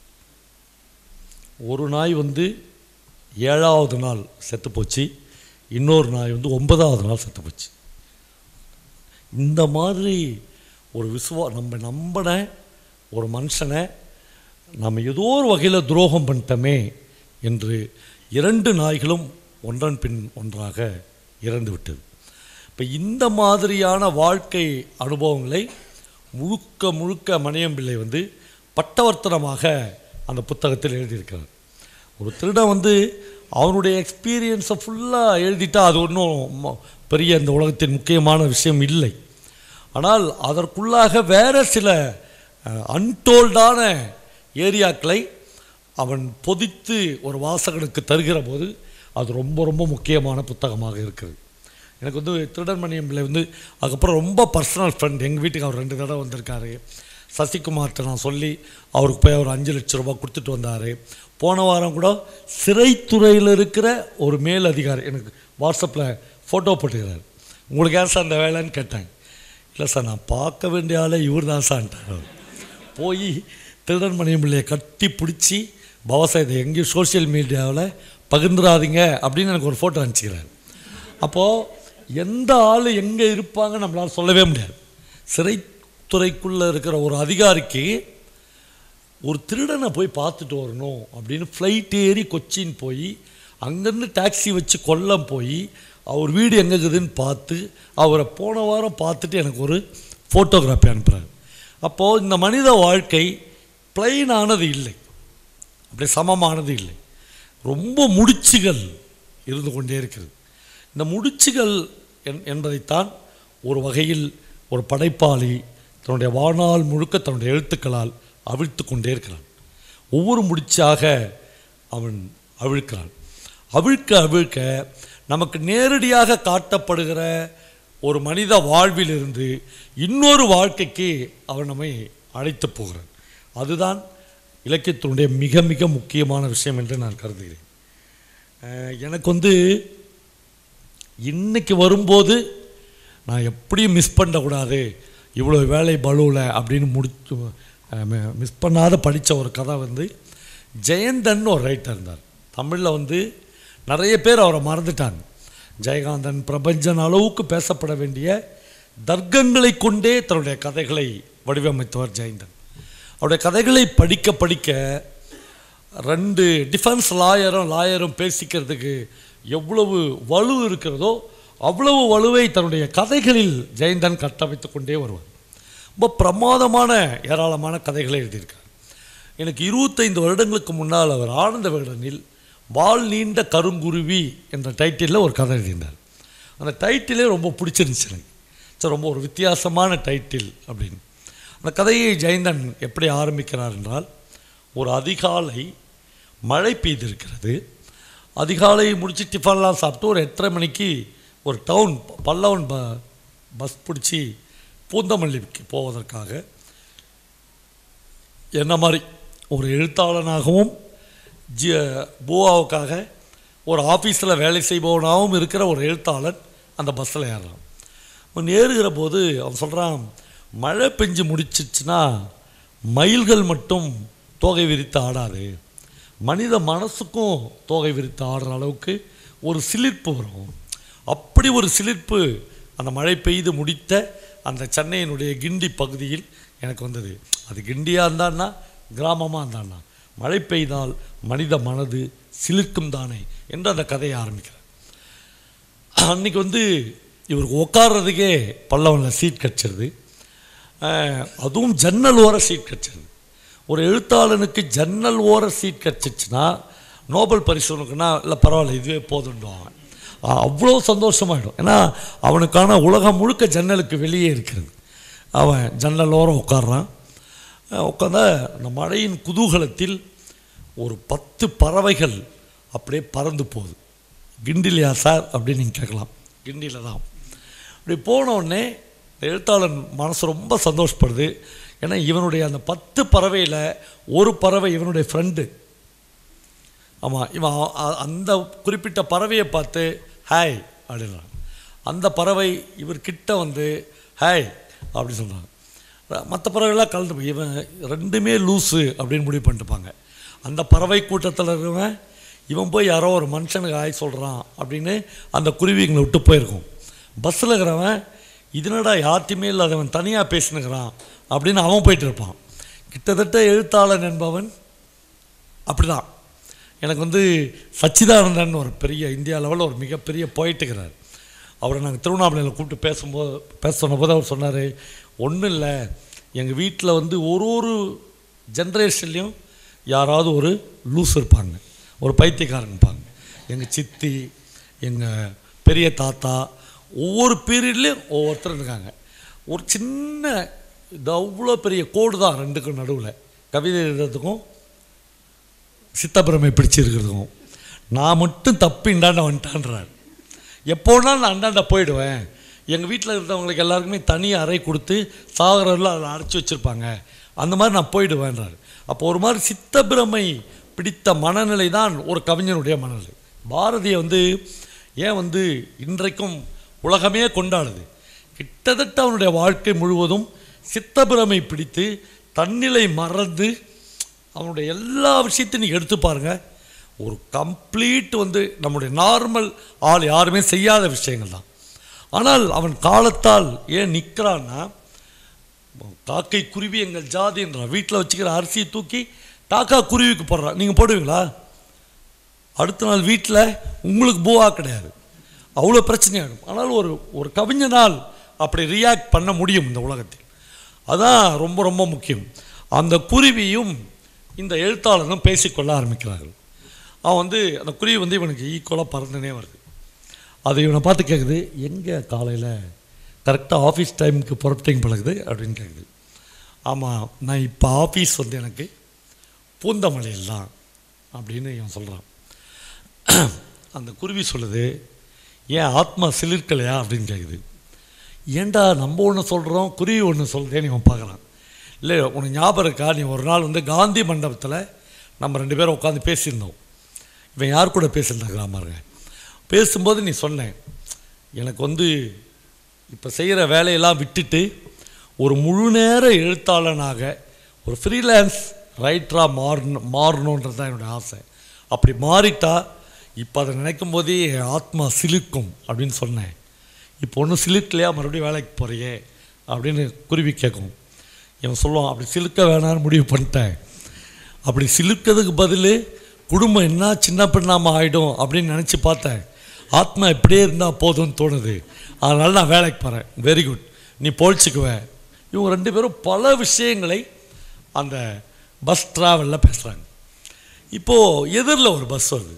ஒரு நாய் வந்து ஏழாவது நாள் செத்து போச்சு இன்னொரு நாய் வந்து ஒன்பதாவது நாள் செத்து போச்சு இந்த மாதிரி ஒரு விசுவா நம்ம நம்பின ஒரு மனுஷனை நம்ம ஏதோ ஒரு வகையில் துரோகம் பண்ணிட்டோமே என்று இரண்டு நாய்களும் ஒன்றன் பின் ஒன்றாக இறந்து விட்டது இப்போ இந்த மாதிரியான வாழ்க்கை அனுபவங்களை முழுக்க முழுக்க மணியம்பிள்ளை வந்து பட்டவர்த்தனமாக அந்த புத்தகத்தில் எழுதியிருக்கிறார் ஒரு திருடன் வந்து அவனுடைய எக்ஸ்பீரியன்ஸை ஃபுல்லாக எழுதிட்டா அது ஒன்றும் பெரிய இந்த உலகத்தின் முக்கியமான விஷயம் இல்லை ஆனால் அதற்குள்ளாக வேறு சில அன்டோல்டான ஏரியாக்களை அவன் பொதித்து ஒரு வாசகனுக்கு தருகிற போது அது ரொம்ப ரொம்ப முக்கியமான புத்தகமாக இருக்குது எனக்கு வந்து திருடன்மணியம் பிள்ளை வந்து அதுக்கப்புறம் ரொம்ப பர்சனல் ஃப்ரெண்ட் எங்கள் வீட்டுக்கு அவர் ரெண்டு தடவை வந்திருக்காரு சசிகுமார்கிட்ட நான் சொல்லி அவருக்கு போய் அவர் அஞ்சு லட்ச ரூபாய் கொடுத்துட்டு வந்தார் போன வாரம் கூட சிறைத்துறையில் இருக்கிற ஒரு மேல் அதிகாரி எனக்கு வாட்ஸ்அப்பில் ஃபோட்டோ போட்டுக்கிறார் உங்களுக்கு ஏன் சார் அந்த வேலைன்னு கேட்டேன் இல்லை சார் நான் பார்க்க வேண்டிய ஆளே இவர் தான் சார்ன்ட்டார் அவர் போய் திருடன்மணியம் பிள்ளையை கட்டி பிடிச்சி பவசா இதை எங்கேயும் சோஷியல் மீடியாவில் பகிர்ந்துடாதீங்க அப்படின்னு எனக்கு ஒரு ஃபோட்டோ அனுப்பிச்சிக்கிறார் அப்போது எந்த ஆள் எங்கே இருப்பாங்க நம்மளால் சொல்லவே முடியாது சிறைத்துறைக்குள்ளே இருக்கிற ஒரு அதிகாரிக்கு ஒரு திருடனை போய் பார்த்துட்டு வரணும் அப்படின்னு ஃப்ளைட் ஏறி கொச்சின் போய் அங்கேருந்து டாக்ஸி வச்சு கொல்லம் போய் அவர் வீடு எங்கே இருக்குதுன்னு பார்த்து அவரை போன வாரம் பார்த்துட்டு எனக்கு ஒரு ஃபோட்டோகிராஃபி அனுப்புகிறார் அப்போது இந்த மனித வாழ்க்கை பிளைனானது இல்லை அப்படி சமமானது இல்லை ரொம்ப முடிச்சுகள் இருந்து கொண்டே இருக்கிறது இந்த முடிச்சுகள் என் என்பதைத்தான் ஒரு வகையில் ஒரு படைப்பாளி தன்னுடைய வாழ்நாள் முழுக்க தன்னுடைய எழுத்துக்களால் அவிழ்த்து கொண்டே இருக்கிறான் ஒவ்வொரு முடிச்சாக அவன் அவிழ்க்கிறான் அவிழ்க்க அவிழ்க்க நமக்கு நேரடியாக காட்டப்படுகிற ஒரு மனித வாழ்விலிருந்து இன்னொரு வாழ்க்கைக்கு அவன் நம்மை அழைத்து போகிறான் அதுதான் இலக்கியத்தினுடைய மிக மிக முக்கியமான விஷயம் என்று நான் கருதுகிறேன் அஹ் எனக்கு வந்து இன்னைக்கு வரும்போது நான் எப்படியும் மிஸ் பண்ணக்கூடாது இவ்வளோ வேலை பலுவில் அப்படின்னு முடிச்சு மிஸ் பண்ணாத படித்த ஒரு கதை வந்து ஜெயந்தன் ஒரு ரைட்டர் இருந்தார் தமிழில் வந்து நிறைய பேர் அவரை மறந்துட்டாங்க ஜெயகாந்தன் பிரபஞ்சன் அளவுக்கு பேசப்பட வேண்டிய தர்க்கங்களை கொண்டே தன்னுடைய கதைகளை வடிவமைத்தவர் ஜெயந்தன் அவருடைய கதைகளை படிக்க படிக்க ரெண்டு டிஃபென்ஸ் லாயரும் லாயரும் பேசிக்கிறதுக்கு எவ்வளவு வலு இருக்கிறதோ அவ்வளவு வலுவை தன்னுடைய கதைகளில் ஜெயந்தன் கட்டமைத்து கொண்டே வருவார் ரொம்ப பிரமாதமான ஏராளமான கதைகளை எழுதியிருக்கார் எனக்கு இருபத்தைந்து வருடங்களுக்கு முன்னால் அவர் ஆனந்த விகடனில் வால் நீண்ட கருங்குருவி என்ற டைட்டிலில் ஒரு கதை எழுதியிருந்தார் அந்த டைட்டிலே ரொம்ப பிடிச்சிருந்துச்சு எனக்கு சரி ரொம்ப ஒரு வித்தியாசமான டைட்டில் அப்படின்னு அந்த கதையை ஜெயந்தன் எப்படி ஆரம்பிக்கிறார் என்றால் ஒரு அதிகாலை மழை பெய்திருக்கிறது அதிகாலை முடிச்சு டிஃபன்லாம் சாப்பிட்டு ஒரு எட்டரை மணிக்கு ஒரு டவுன் பல்லவன் ப பஸ் பிடிச்சி பூந்தமல்லிக்கு போவதற்காக என்ன மாதிரி ஒரு எழுத்தாளனாகவும் ஜி பூவாவுக்காக ஒரு ஆஃபீஸில் வேலை செய்பவனாகவும் இருக்கிற ஒரு எழுத்தாளன் அந்த பஸ்ஸில் ஏறுறான் அவன் ஏறுகிற போது அவன் சொல்கிறான் மழை பெஞ்சு முடிச்சிச்சுன்னா மயில்கள் மட்டும் தோகை விரித்து ஆடாது மனித மனசுக்கும் தோகை விரித்து ஆடுற அளவுக்கு ஒரு சிலிர்ப்பு வரும் அப்படி ஒரு சிலிர்ப்பு அந்த மழை பெய்து முடித்த அந்த சென்னையினுடைய கிண்டி பகுதியில் எனக்கு வந்தது அது கிண்டியாக இருந்தான்னா கிராமமாக இருந்தான்னா மழை பெய்தால் மனித மனது சிலிர்க்கும் தானே என்று அந்த கதையை ஆரம்பிக்கிறேன் அன்னைக்கு வந்து இவருக்கு உட்கார்றதுக்கே பல்லவனில் சீட் கிடச்சிருது அஹ், அதுவும் ஜன்னல் ஓர சீட் கிடச்சிருது ஒரு எழுத்தாளனுக்கு ஜன்னல் ஓர சீட் கிடச்சிச்சுன்னா நோபல் பரிசு உனக்குன்னா இல்லை பரவாயில்ல இதுவே போதுண்டுவாங்க அவ்வளோ சந்தோஷமாயிடும் ஏன்னா அவனுக்கான உலகம் முழுக்க ஜன்னலுக்கு வெளியே இருக்கிறது அவன் ஜன்னல் ஓரம் உட்கார்றான் உட்காந்தா அந்த மழையின் குதூகலத்தில் ஒரு பத்து பறவைகள் அப்படியே பறந்து போகுது கிண்டிலையா சார் அப்படின்னு நீங்கள் கேட்கலாம் கிண்டியில் தான் அப்படி போன உடனே இந்த எழுத்தாளன் மனசு ரொம்ப சந்தோஷப்படுது ஏன்னா இவனுடைய அந்த பத்து பறவையில் ஒரு பறவை இவனுடைய ஃப்ரெண்டு ஆமாம் இவன் அ- அ- அந்த குறிப்பிட்ட பறவையை பார்த்து ஹாய் அப்படின்றான் அந்த பறவை இவர் கிட்ட வந்து ஹாய் அப்படி சொல்கிறாங்க மற்ற பறவைகள்லாம் கலந்து போய் இவன் ரெண்டுமே லூஸு அப்படின்னு முடிவு பண்ணிட்டுப்பாங்க அந்த பறவை கூட்டத்தில் இருக்கிறவன் இவன் போய் யாரோ ஒரு மனுஷனுக்கு ஹாய் சொல்கிறான் அப்படின்னு அந்த குருவிங்களை விட்டு போயிருக்கும் பஸ்ஸில் இருக்கிறவன் இதனடா யார்த்தையுமே இல்லாதவன் தனியாக பேசினுக்கிறான் அப்படின்னு அவன் போயிட்டு இருப்பான் கிட்டத்தட்ட எழுத்தாளன் என்பவன் அப்படிதான் எனக்கு வந்து சச்சிதானந்தன் ஒரு பெரிய இந்தியா லெவலில் ஒரு மிகப்பெரிய போயிட்டுக்கிறார் அவரை நாங்கள் திருவண்ணாமலையில் கூப்பிட்டு பேசும்போது பேச சொன்னபோது அவர் சொன்னார் ஒன்றும் இல்லை எங்கள் வீட்டில் வந்து ஒரு ஒரு ஜென்ரேஷன்லேயும் யாராவது ஒரு லூஸ் இருப்பாங்க ஒரு பைத்தியக்காரங்க இருப்பாங்க எங்கள் சித்தி எங்கள் பெரிய தாத்தா ஒவ்வொரு பீரியட்லேயும் ஒவ்வொருத்தர் இருக்காங்க ஒரு சின்ன இது அவ்வளோ பெரிய கோடு தான் ரெண்டுக்கும் நடுவில் கவிதை எழுதுறதுக்கும் சித்தப்பிரமை பிடிச்சிருக்கிறதுக்கும் நான் மட்டும் தப்பு இண்டாண்ட வந்துட்டான்றார் எப்போனா நான் அண்டாண்ட போயிடுவேன் எங்கள் வீட்டில் இருந்தவங்களுக்கு எல்லாருக்குமே தனி அறை கொடுத்து சாகரில் அதில் அடைச்சி வச்சுருப்பாங்க அந்த மாதிரி நான் போயிடுவேன்றார் அப்போ ஒரு மாதிரி சித்தப்பிரமை பிடித்த மனநிலை தான் ஒரு கவிஞனுடைய மனநிலை பாரதியை வந்து ஏன் வந்து இன்றைக்கும் உலகமே கொண்டாடுது கிட்டத்தட்ட அவனுடைய வாழ்க்கை முழுவதும் சித்தப்பிரமை பிடித்து தன்னிலை மறந்து அவனுடைய எல்லா விஷயத்தையும் நீங்கள் எடுத்து பாருங்க ஒரு கம்ப்ளீட் வந்து நம்முடைய நார்மல் ஆள் யாருமே செய்யாத விஷயங்கள் தான் ஆனால் அவன் காலத்தால் ஏன் நிற்கிறான்னா காக்கை குருவி எங்கள் ஜாதின்றான் வீட்டில் வச்சுக்கிற அரிசியை தூக்கி காக்கா குருவிக்கு போடுறான் நீங்கள் போடுவீங்களா அடுத்த நாள் வீட்டில் உங்களுக்கு பூவா கிடையாது அவ்வளோ பிரச்சனையாகும் ஆனால் ஒரு ஒரு கவிஞனால் அப்படி ரியாக்ட் பண்ண முடியும் இந்த உலகத்தில் அதான் ரொம்ப ரொம்ப முக்கியம் அந்த குருவியும் இந்த எழுத்தாளனும் பேசிக்கொள்ள ஆரம்பிக்கிறார்கள் அவன் வந்து அந்த குருவி வந்து இவனுக்கு ஈக்குவலாக பறந்துனே வருது அது இவனை பார்த்து கேட்குது எங்கே காலையில் கரெக்டாக ஆஃபீஸ் டைமுக்கு புறப்பட்டிங் பழகுது அப்படின்னு கேட்குது ஆமாம் நான் இப்போ ஆஃபீஸ் வந்து எனக்கு பூந்தமலையில் தான் அப்படின்னு இவன் சொல்கிறான் அந்த குருவி சொல்லுது ஏன் ஆத்மா சிலிர்க்கலையா அப்படின்னு கேட்குது ஏன்டா நம்ம ஒன்று சொல்கிறோம் குருவி ஒன்று சொல்கிறேன்னு இவன் பார்க்குறான் இல்லை உனக்கு ஞாபகம் இருக்கா நீ ஒரு நாள் வந்து காந்தி மண்டபத்தில் நம்ம ரெண்டு பேரும் உட்காந்து பேசியிருந்தோம் இவன் யார் கூட பேசியிருந்தாங்கிறான் பாருங்க பேசும்போது நீ சொன்னேன் எனக்கு வந்து இப்போ செய்கிற வேலையெல்லாம் விட்டுட்டு ஒரு முழு நேர எழுத்தாளனாக ஒரு ஃப்ரீலான்ஸ் ரைட்டராக மாறணும் மாறணுன்றது தான் என்னுடைய ஆசை அப்படி மாறிட்டா இப்போ அதை நினைக்கும் போதே என் ஆத்மா சிலிர்க்கும் அப்படின்னு சொன்னேன் இப்போ ஒன்றும் சிலிர்க்கலையா மறுபடியும் வேலைக்கு போறியே அப்படின்னு குருவி கேட்கும் இவன் சொல்லுவான் அப்படி சிலுக்க வேணாம்னு முடிவு பண்ணிட்டேன் அப்படி சிலுக்கிறதுக்கு பதில் குடும்பம் என்ன சின்ன பெண்ணாமல் ஆகிடும் அப்படின்னு நினச்சி பார்த்தேன் ஆத்மா இப்படியே இருந்தால் போதும்னு தோணுது அதனால் நான் வேலைக்கு போகிறேன் வெரி குட் நீ போழிச்சுக்குவேன் இவங்க ரெண்டு பேரும் பல விஷயங்களை அந்த பஸ் ட்ராவலில் பேசுகிறாங்க இப்போது எதிரில் ஒரு பஸ் வருது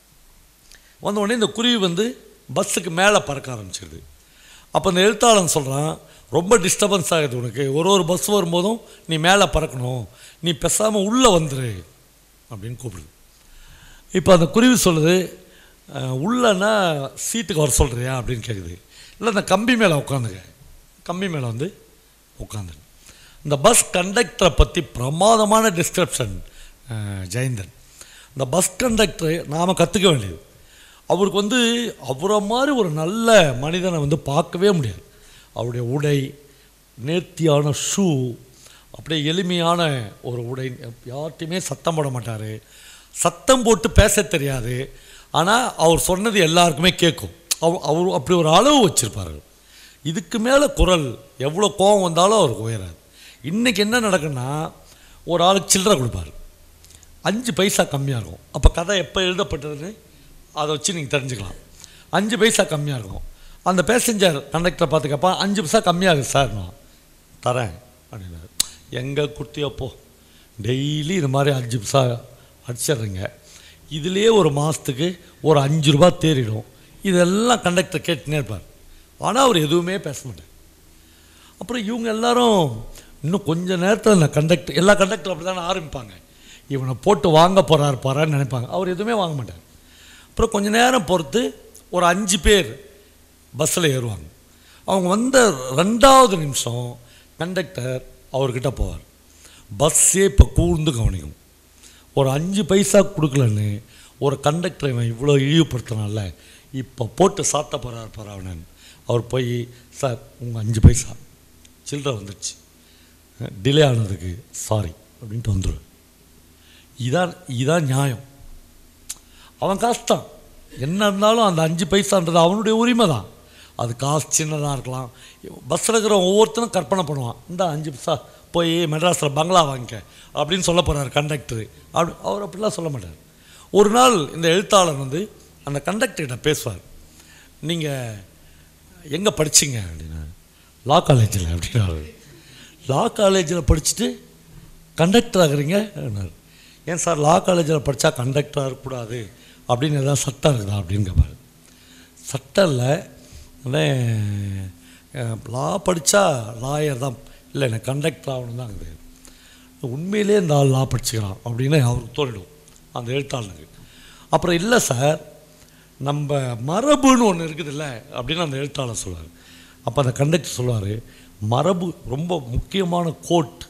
வந்த உடனே இந்த குருவி வந்து பஸ்ஸுக்கு மேலே பறக்க ஆரம்பிச்சிடுது அப்போ இந்த எழுத்தாளன் சொல்கிறான் ரொம்ப டிஸ்டர்பன்ஸ் ஆகுது உனக்கு ஒரு ஒரு பஸ் வரும்போதும் நீ மேலே பறக்கணும் நீ பேசாமல் உள்ளே வந்துரு அப்படின்னு கூப்பிடுது இப்போ அந்த குருவி சொல்லுது அஹ், உள்ளன்னா சீட்டுக்கு வர சொல்கிறியா அப்படின்னு கேட்குது இல்லை அந்த கம்பி மேலே உட்காந்துங்க கம்பி மேலே வந்து உட்காந்து இந்த பஸ் கண்டக்டரை பற்றி பிரமாதமான டிஸ்கிரிப்ஷன் ஜெயந்தன் இந்த பஸ் கண்டக்டரை நாம் கற்றுக்க வேண்டியது அவருக்கு வந்து அவரை மாதிரி ஒரு நல்ல மனிதனை வந்து பார்க்கவே முடியாது அவருடைய உடை நேர்த்தியான ஷூ அப்படியே எளிமையான ஒரு உடை யார்ட்டையுமே சத்தம் போட மாட்டார் சத்தம் போட்டு பேச தெரியாது ஆனால் அவர் சொன்னது எல்லாருக்குமே கேட்கும் அவர் அவர் அப்படி ஒரு அளவு வச்சுருப்பாரு இதுக்கு மேலே குரல் எவ்வளோ கோபம் வந்தாலும் அவருக்கு உயராது இன்றைக்கி என்ன நடக்குன்னா ஒரு ஆளுக்கு சில்லறை கொடுப்பாரு அஞ்சு பைசா கம்மியாக இருக்கும் அப்போ கதை எப்போ எழுதப்பட்டதுன்னு அதை வச்சு நீங்கள் தெரிஞ்சுக்கலாம் அஞ்சு பைசா கம்மியாக இருக்கும் அந்த பேசஞ்சர் கண்டக்டரை பார்த்து கேட்பான் அஞ்சு பைசா கம்மியாகுது சார் நான் தரேன் அப்படின்னாரு எங்கே குட்டியப்போ டெய்லி இது மாதிரி அஞ்சு பைசா அடிச்சிடுறீங்க இதுலேயே ஒரு மாதத்துக்கு ஒரு அஞ்சு ரூபா தேறிடும் இதெல்லாம் கண்டக்டர் கேட்டுனே இருப்பார் ஆனால் அவர் எதுவுமே பேச மாட்டார் அப்புறம் இவங்க எல்லாரும் இன்னும் கொஞ்ச நேரத்தில் இந்த கண்டக்டர் எல்லா கண்டக்டர் அப்படி தானே ஆரம்பிப்பாங்க இவனை போட்டு வாங்க போகிறார் போகிறான்னு நினைப்பாங்க அவர் எதுவுமே வாங்க மாட்டார் அப்புறம் கொஞ்ச நேரம் பொறுத்து ஒரு அஞ்சு பேர் பஸ்ஸில் ஏறுவாங்க அவங்க வந்த ரெண்டாவது நிமிஷம் கண்டக்டர் அவர்கிட்ட போவார் பஸ்ஸே இப்போ கூர்ந்து கவனிக்கும் ஒரு அஞ்சு பைசா கொடுக்கலன்னு ஒரு கண்டக்டரை இவன் இவ்வளோ இழிவுபடுத்தினால இப்போ போட்டு சாத்த போகிறார் பரவணன் அவர் போய் சார் உங்கள் அஞ்சு பைசா சில்லறை வந்துடுச்சு டிலே ஆனதுக்கு சாரி அப்படின்ட்டு வந்துடுவேன் இதான் இதான் நியாயம் அவன் காசு தான் என்ன இருந்தாலும் அந்த அஞ்சு பைசான்றது அவனுடைய உரிமை தான் அது காசு சின்னதாக இருக்கலாம் பஸ்ஸில் இருக்கிற ஒவ்வொருத்தரும் கற்பனை பண்ணுவான் இந்த அஞ்சு பைசா போய் மெட்ராஸில் பங்களா வாங்கிக்க அப்படின்னு சொல்ல போகிறார் கண்டக்டரு அப்படி அவர் அப்படிலாம் சொல்ல மாட்டார் ஒரு நாள் இந்த எழுத்தாளர் வந்து அந்த கண்டக்டர்கிட்ட பேசுவார் நீங்கள் எங்கே படிச்சீங்க அப்படின்னா லா காலேஜில் அப்படின்னாரு லா காலேஜில் படிச்சுட்டு கண்டக்டர் ஆகுறீங்க அப்படின்னாரு ஏன் சார் லா காலேஜில் படித்தா கண்டக்டர் ஆகக்கூடாது அப்படின்னு ஏதாவது சட்டம் இருக்குதா அப்படின்னு கேட்பாரு சட்டம் இல்லை லா படித்தா லாயர் தான் இல்லை எனக்கு கண்டக்டர் ஆகணும் தான் இருக்குது உண்மையிலே இந்த ஆள் லா படிச்சுக்கிறான் அப்படின்னு அவருக்கு தோணிடும் அந்த எழுத்தாளனுக்கு அப்புறம் இல்லை சார் நம்ம மரபுன்னு ஒன்று இருக்குதுல்ல அப்படின்னு அந்த எழுத்தாளர் சொல்லுவார் அப்போ அந்த கண்டக்டர் சொல்லுவார் மரபு ரொம்ப முக்கியமான கோட்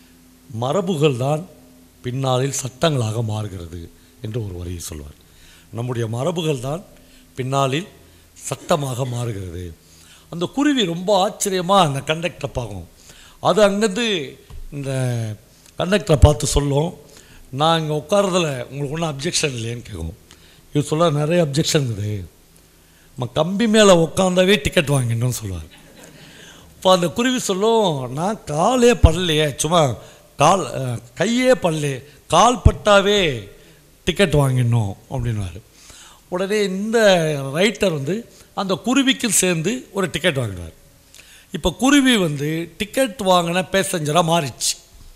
மரபுகள் தான் பின்னாளில் சட்டங்களாக மாறுகிறது என்று ஒரு வரியை சொல்வார் நம்முடைய மரபுகள் தான் பின்னாளில் சட்டமாக மாறுகிறது அந்த குருவி ரொம்ப ஆச்சரியமாக அந்த கண்டக்டரை பார்க்கும் அது அங்கேருந்து இந்த கண்டக்டரை பார்த்து சொல்லும் நான் இங்கே உட்காரதில் உங்களுக்கு ஒன்றும் அப்ஜெக்ஷன் இல்லையேன்னு கேட்கும் இது சொல்ல நிறைய அப்ஜெக்ஷன் இருக்குது நம்ம கம்பி மேலே உட்காந்தாவே டிக்கெட் வாங்கிடணும்னு சொல்லுவார் இப்போ அந்த குருவி சொல்லும் நான் காலே படலையே சும்மா கால் அஹ், கையே படலையே கால் பட்டாவே டிக்கெட் வாங்கிடணும் அப்படின்வாரு உடனே இந்த ரைட்டர் வந்து அந்த குருவிக்கு சேர்ந்து ஒரு டிக்கெட் வாங்கினார் இப்போ குருவி வந்து டிக்கெட் வாங்கின பேசஞ்சராக மாறிடுச்சு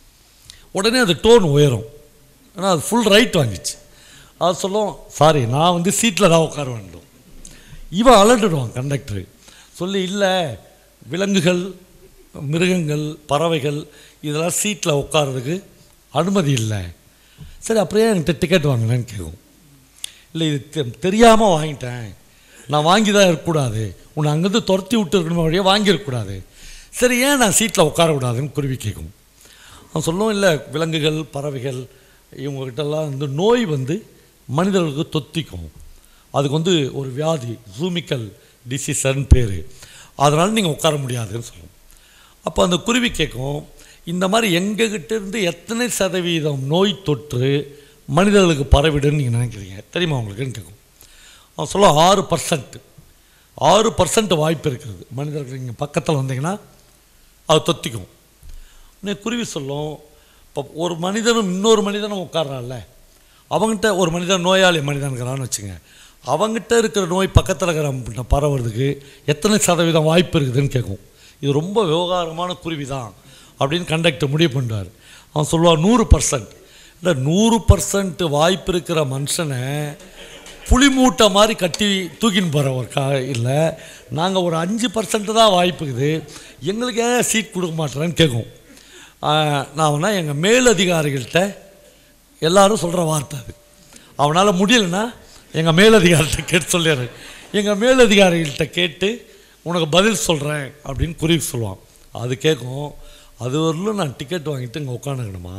உடனே அது டோன் உயரும் ஏன்னா அது ஃபுல் ரைட் வாங்கிச்சு அது சொல்லும் சாரி நான் வந்து சீட்டில் தான் உட்கார வேண்டும் இவன் அலண்டுடுவான் கண்டக்டரு சொல்லி இல்லை விலங்குகள் மிருகங்கள் பறவைகள் இதெல்லாம் சீட்டில் உட்கார்றதுக்கு அனுமதி இல்லை சரி அப்புறம் ஏன் என்கிட்ட டிக்கெட் வாங்கினேன்னு கேட்கும் இல்லை இது தெ- தெரியாமல் வாங்கிட்டேன் நான் வாங்கி தான் இருக்கக்கூடாது உன்னை அங்கேருந்து துரத்தி விட்டு இருக்கணுமே வழியாக வாங்கியிருக்கக்கூடாது சரி ஏன் நான் சீட்டில் உட்காரக்கூடாதுன்னு குருவி கேட்கும் அவன் சொல்லுவோம் இல்லை விலங்குகள் பறவைகள் இவங்ககிட்டலாம் வந்து நோய் வந்து மனிதர்களுக்கு தொத்திக்கும் அதுக்கு வந்து ஒரு வியாதி ஜூமிக்கல் டிசீசன் பேர் அதனால் நீங்கள் உட்கார முடியாதுன்னு சொல்லுவோம் அப்போ அந்த குருவி கேட்கும் இந்த மாதிரி எங்ககிட்ட இருந்து எத்தனை சதவீதம் நோய் தொற்று மனிதர்களுக்கு பரவிடுன்னு நீங்கள் நினைக்கிறீங்க தெரியுமா உங்களுக்குன்னு கேட்கும் அவன் சொல்ல ஆறு பர்சன்ட் ஆறு பர்சன்ட் வாய்ப்பு இருக்கிறது மனிதர்கள் இங்கே பக்கத்தில் வந்தீங்கன்னா அது தொத்திக்கும் உடனே குருவி சொல்லும் இப்போ ஒரு மனிதனும் இன்னொரு மனிதனும் உட்கார்றான்ல அவங்ககிட்ட ஒரு மனிதன் நோயாளி மனிதனுங்கிறான்னு வச்சுங்க அவங்ககிட்ட இருக்கிற நோய் பக்கத்தில் இருக்கிற பரவுறதுக்கு எத்தனை சதவீதம் வாய்ப்பு இருக்குதுன்னு கேட்கும் இது ரொம்ப விவகாரமான குருவி தான் அப்படின்னு கண்டக்டர் முடிவு பண்ணுறார் அவன் சொல்லுவான் நூறு பர்சன்ட் இல்லை நூறு பர்சன்ட் வாய்ப்பு இருக்கிற மனுஷனை புளி மூட்டை மாதிரி கட்டி தூக்கின்னு போகிற ஒரு கா இல்லை நாங்கள் ஒரு அஞ்சு பர்சன்ட் தான் வாய்ப்புக்குது எங்களுக்கு ஏன் சீட் கொடுக்க மாட்டேறேன்னு கேட்கும் ஆஹ், நான் வேணா எங்கள் மேலதிகாரிகள்கிட்ட எல்லாரும் சொல்கிற வார்த்தை அது அவனால் முடியலன்னா எங்கள் மேலதிகாரிகிட்ட கேட்டு சொல்லிடுற எங்கள் மேலதிகாரிகள்கிட்ட கேட்டு உனக்கு பதில் சொல்கிறேன் அப்படின்னு குருவி சொல்லுவான் அது கேட்கும் அது வரலும் நான் டிக்கெட் வாங்கிட்டு இங்கே உட்காந்துக்கணுமா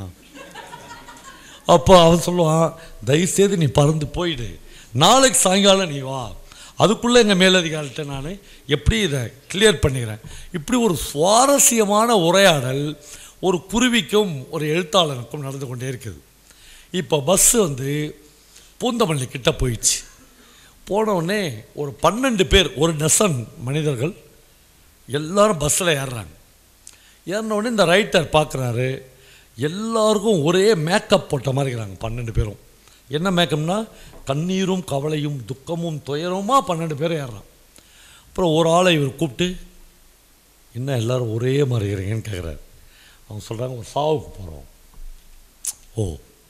அப்போ அவன் சொல்லுவான் தயவுசெய்து நீ பறந்து போயிடு நாளைக்கு சாயங்காலம் நீ வா அதுக்குள்ளே எங்கள் மேலதிகாரிகிட்ட நான் எப்படி இதை கிளியர் பண்ணிக்கிறேன் இப்படி ஒரு சுவாரஸ்யமான உரையாடல் ஒரு குருவிக்கும் ஒரு எழுத்தாளருக்கும் நடந்து கொண்டே இருக்குது இப்போ பஸ்ஸு வந்து பூந்தமல்லி கிட்ட போயிடுச்சு போன உடனே ஒரு பன்னெண்டு பேர் ஒரு டசன் மனிதர்கள் எல்லாரும் பஸ்ஸில் ஏறுறாங்க ஏறின உடனே இந்த ரைட்டர் பார்க்குறாரு எல்லாருக்கும் ஒரே மேக்கப் போட்ட மாதிரி இருக்கிறாங்க பன்னெண்டு பேரும் என்ன மேக்கப்னா கண்ணீரும் கவலையும் துக்கமும் துயரமா பன்னெண்டு பேரும் ஏறுறான் அப்புறம் ஒரு ஆளை இவர் கூப்பிட்டு என்ன எல்லாரும் ஒரே மாதிரி இருக்கிறீங்கன்னு கேட்குறாரு அவங்க சொல்கிறாங்க ஒரு சாவுக்கு போகிறோம் ஓ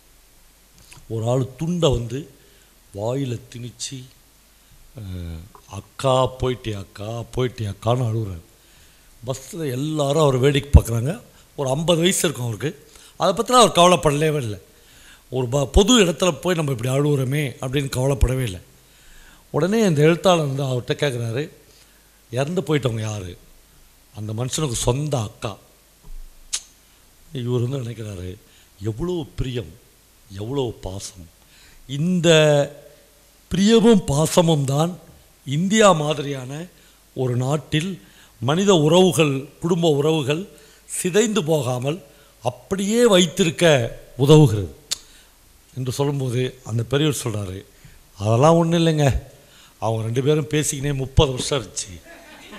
ஒரு ஆள் துண்டை வந்து வாயில் திணிச்சு அஹ், அக்கா போயிட்டே அக்கா போயிட்டே அக்கான்னு அழுகுறாரு பஸ்ஸில் எல்லாரும் அவர் வேடிக்கை பார்க்குறாங்க ஒரு ஐம்பது வயசு இருக்கும் அவருக்கு அதை பற்றிலாம் அவர் கவலைப்படவே இல்லை ஒரு ப பொது இடத்துல போய் நம்ம இப்படி அழுகுறோமே அப்படின்னு கவலைப்படவே இல்லை உடனே இந்த எழுத்தாளர் வந்து அவர்கிட்ட கேட்குறாரு இறந்து போயிட்டவங்க யார் அந்த மனுஷனுக்கு சொந்த அக்கா இவர் வந்து நினைக்கிறாரு எவ்வளோ பிரியம் எவ்வளோ பாசம் இந்த பிரியமும் பாசமும் தான் இந்தியா மாதிரியான ஒரு நாட்டில் மனித உறவுகள் குடும்ப உறவுகள் சிதைந்து போகாமல் அப்படியே வைத்திருக்க உதவுகிறது என்று சொல்லும்போது அந்த பெரியவர் சொல்கிறாரு அதெல்லாம் ஒன்றும் இல்லைங்க அவங்க ரெண்டு பேரும் பேசிக்கினே முப்பது வருஷம் இருந்துச்சு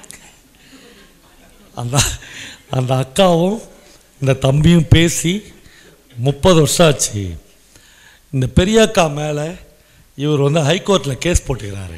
அந்த அந்த அக்காவும் இந்த தம்பியும் பேசி முப்பது வருஷம் ஆச்சு இந்த பெரிய அக்கா மேலே இவர் வந்து ஹைகோர்ட்டில் கேஸ் போட்டுக்கிறாரு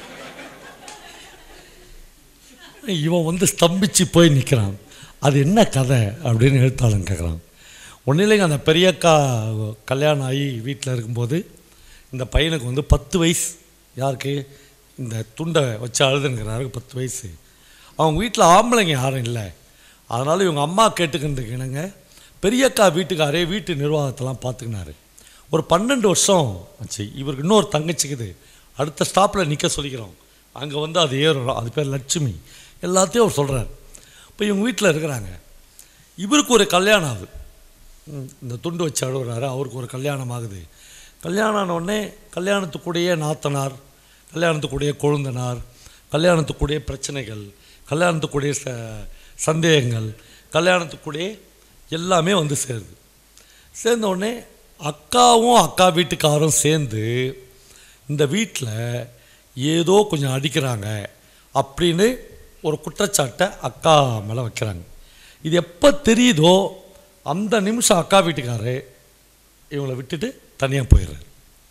இவன் வந்து ஸ்தம்பிச்சு போய் நிற்கிறான் அது என்ன கதை அப்படின்னு எழுத்தாளன் கேட்குறான் ஒன்றும் இல்லைங்க அந்த பெரியக்கா கல்யாணம் ஆகி வீட்டில் இருக்கும்போது இந்த பையனுக்கு வந்து பத்து வயசு யாருக்கு இந்த துண்டை வச்சு அழுதுங்கிறாருக்கு பத்து வயசு அவங்க வீட்டில் ஆம்பளைங்க யாரும் இல்லை அதனால் இவங்க அம்மா கேட்டுக்கிறதுக்கு இணங்க பெரியக்கா வீட்டுக்காரே வீட்டு நிர்வாகத்தெல்லாம் பார்த்துக்கினாரு ஒரு பன்னெண்டு வருஷம் ஆச்சு இவருக்கு இன்னொரு தங்கச்சிக்குது அடுத்த ஸ்டாப்பில் நிற்க சொல்லிக்கிறோம் அங்கே வந்து அது ஏறும் அது பேர் லட்சுமி எல்லாத்தையும் அவர் சொல்கிறார் இப்போ இவங்க வீட்டில் இருக்கிறாங்க இவருக்கு ஒரு கல்யாணம் ஆகுது ம், இந்த துண்டு வச்சு அழுகுறாரு அவருக்கு ஒரு கல்யாணம் ஆகுது கல்யாணம் ஆன உடனே கல்யாணத்துக்குடைய நாத்தனார் கல்யாணத்துக்குடைய கொழுந்தனார் கல்யாணத்துக்குடைய பிரச்சனைகள் கல்யாணத்துக்குடைய ச சந்தேகங்கள் கல்யாணத்துக்குடைய எல்லாமே வந்து சேருது சேர்ந்த உடனே அக்காவும் அக்கா வீட்டுக்காரும் சேர்ந்து இந்த வீட்டில் ஏதோ கொஞ்சம் அடிக்கிறாங்க அப்படின்னு ஒரு குற்றச்சாட்டை அக்கா மேலே வைக்கிறாங்க இது எப்போ தெரியுதோ அந்த நிமிஷம் அக்கா வீட்டுக்காரரு இவங்களை விட்டுட்டு தனியாக போயிடுறாரு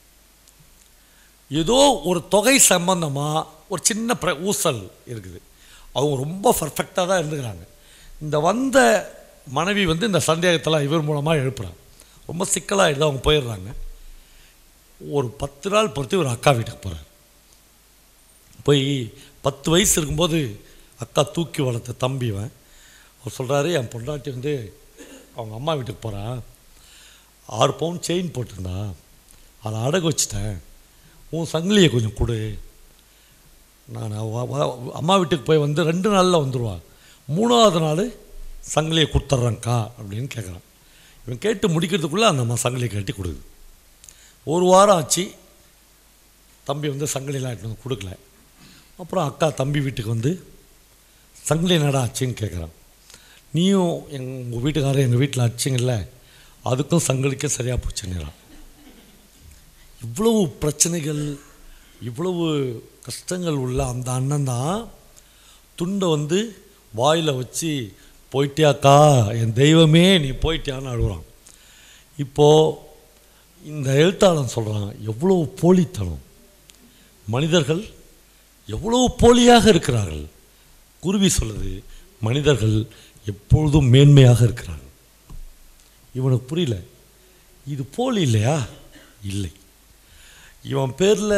ஏதோ ஒரு தொகை சம்பந்தமாக ஒரு சின்ன பிர ஊசல் இருக்குது அவங்க ரொம்ப பர்ஃபெக்டாக தான் இருந்துக்கிறாங்க இந்த வந்த மனைவி வந்து இந்த சந்தேகத்தெல்லாம் இவர் மூலமாக எழுப்புறாங்க ரொம்ப சிக்கலாகிடுது அவங்க போயிடுறாங்க ஒரு பத்து நாள் பொறுத்து ஒரு அக்கா வீட்டுக்கு போகிறார் போய் பத்து வயசு இருக்கும்போது அக்கா தூக்கி வளர்த்த தம்பிவன் அவர் சொல்கிறாரு என் பொண்டாட்டி வந்து அவங்க அம்மா வீட்டுக்கு போகிறான் ஆறு பவுன் செயின் போட்டிருந்தா அதை அடகு வச்சிட்டேன் உன் சங்கிலியை கொஞ்சம் கொடு நான் வ- வ- அம்மா வீட்டுக்கு போய் வந்து ரெண்டு நாளில் வந்துடுவா மூணாவது நாள் சங்கிலியை கொடுத்துட்றேங்க்கா அப்படின்னு கேட்குறான் இவன் கேட்டு முடிக்கிறதுக்குள்ளே அந்த அம்மா சங்கிலியை கட்டி கொடுக்குது ஒரு வாரம் ஆச்சு தம்பி வந்து சங்கிலிலாம் எடுத்து வந்து கொடுக்கல அப்புறம் அக்கா தம்பி வீட்டுக்கு வந்து சங்கிலி நடா ஆச்சுன்னு கேட்குறான் நீயும் எங்கள் வீட்டுக்காரர் எங்கள் வீட்டில் அடிச்சிங்கல்ல அதுக்கும் சங்கிலிக்கும் சரியாக போச்சுன்னுறான் இவ்வளவு பிரச்சனைகள் இவ்வளவு கஷ்டங்கள் உள்ள அந்த அண்ணன் தான் துண்டை வந்து வாயில் வச்சு போயிட்டியாக்கா என் தெய்வமே நீ போயிட்டியான்னு அழுகுறான் இப்போது இந்த எழுத்தாளன் சொல்கிறான் எவ்வளவு போலித்தனம் மனிதர்கள் எவ்வளவு போலியாக இருக்கிறார்கள் குருவி சொல்லுது மனிதர்கள் எப்பொழுதும் மேன்மையாக இருக்கிறார்கள் இவனுக்கு புரியல இது போலி இல்லையா இல்லை இவன் பேரில்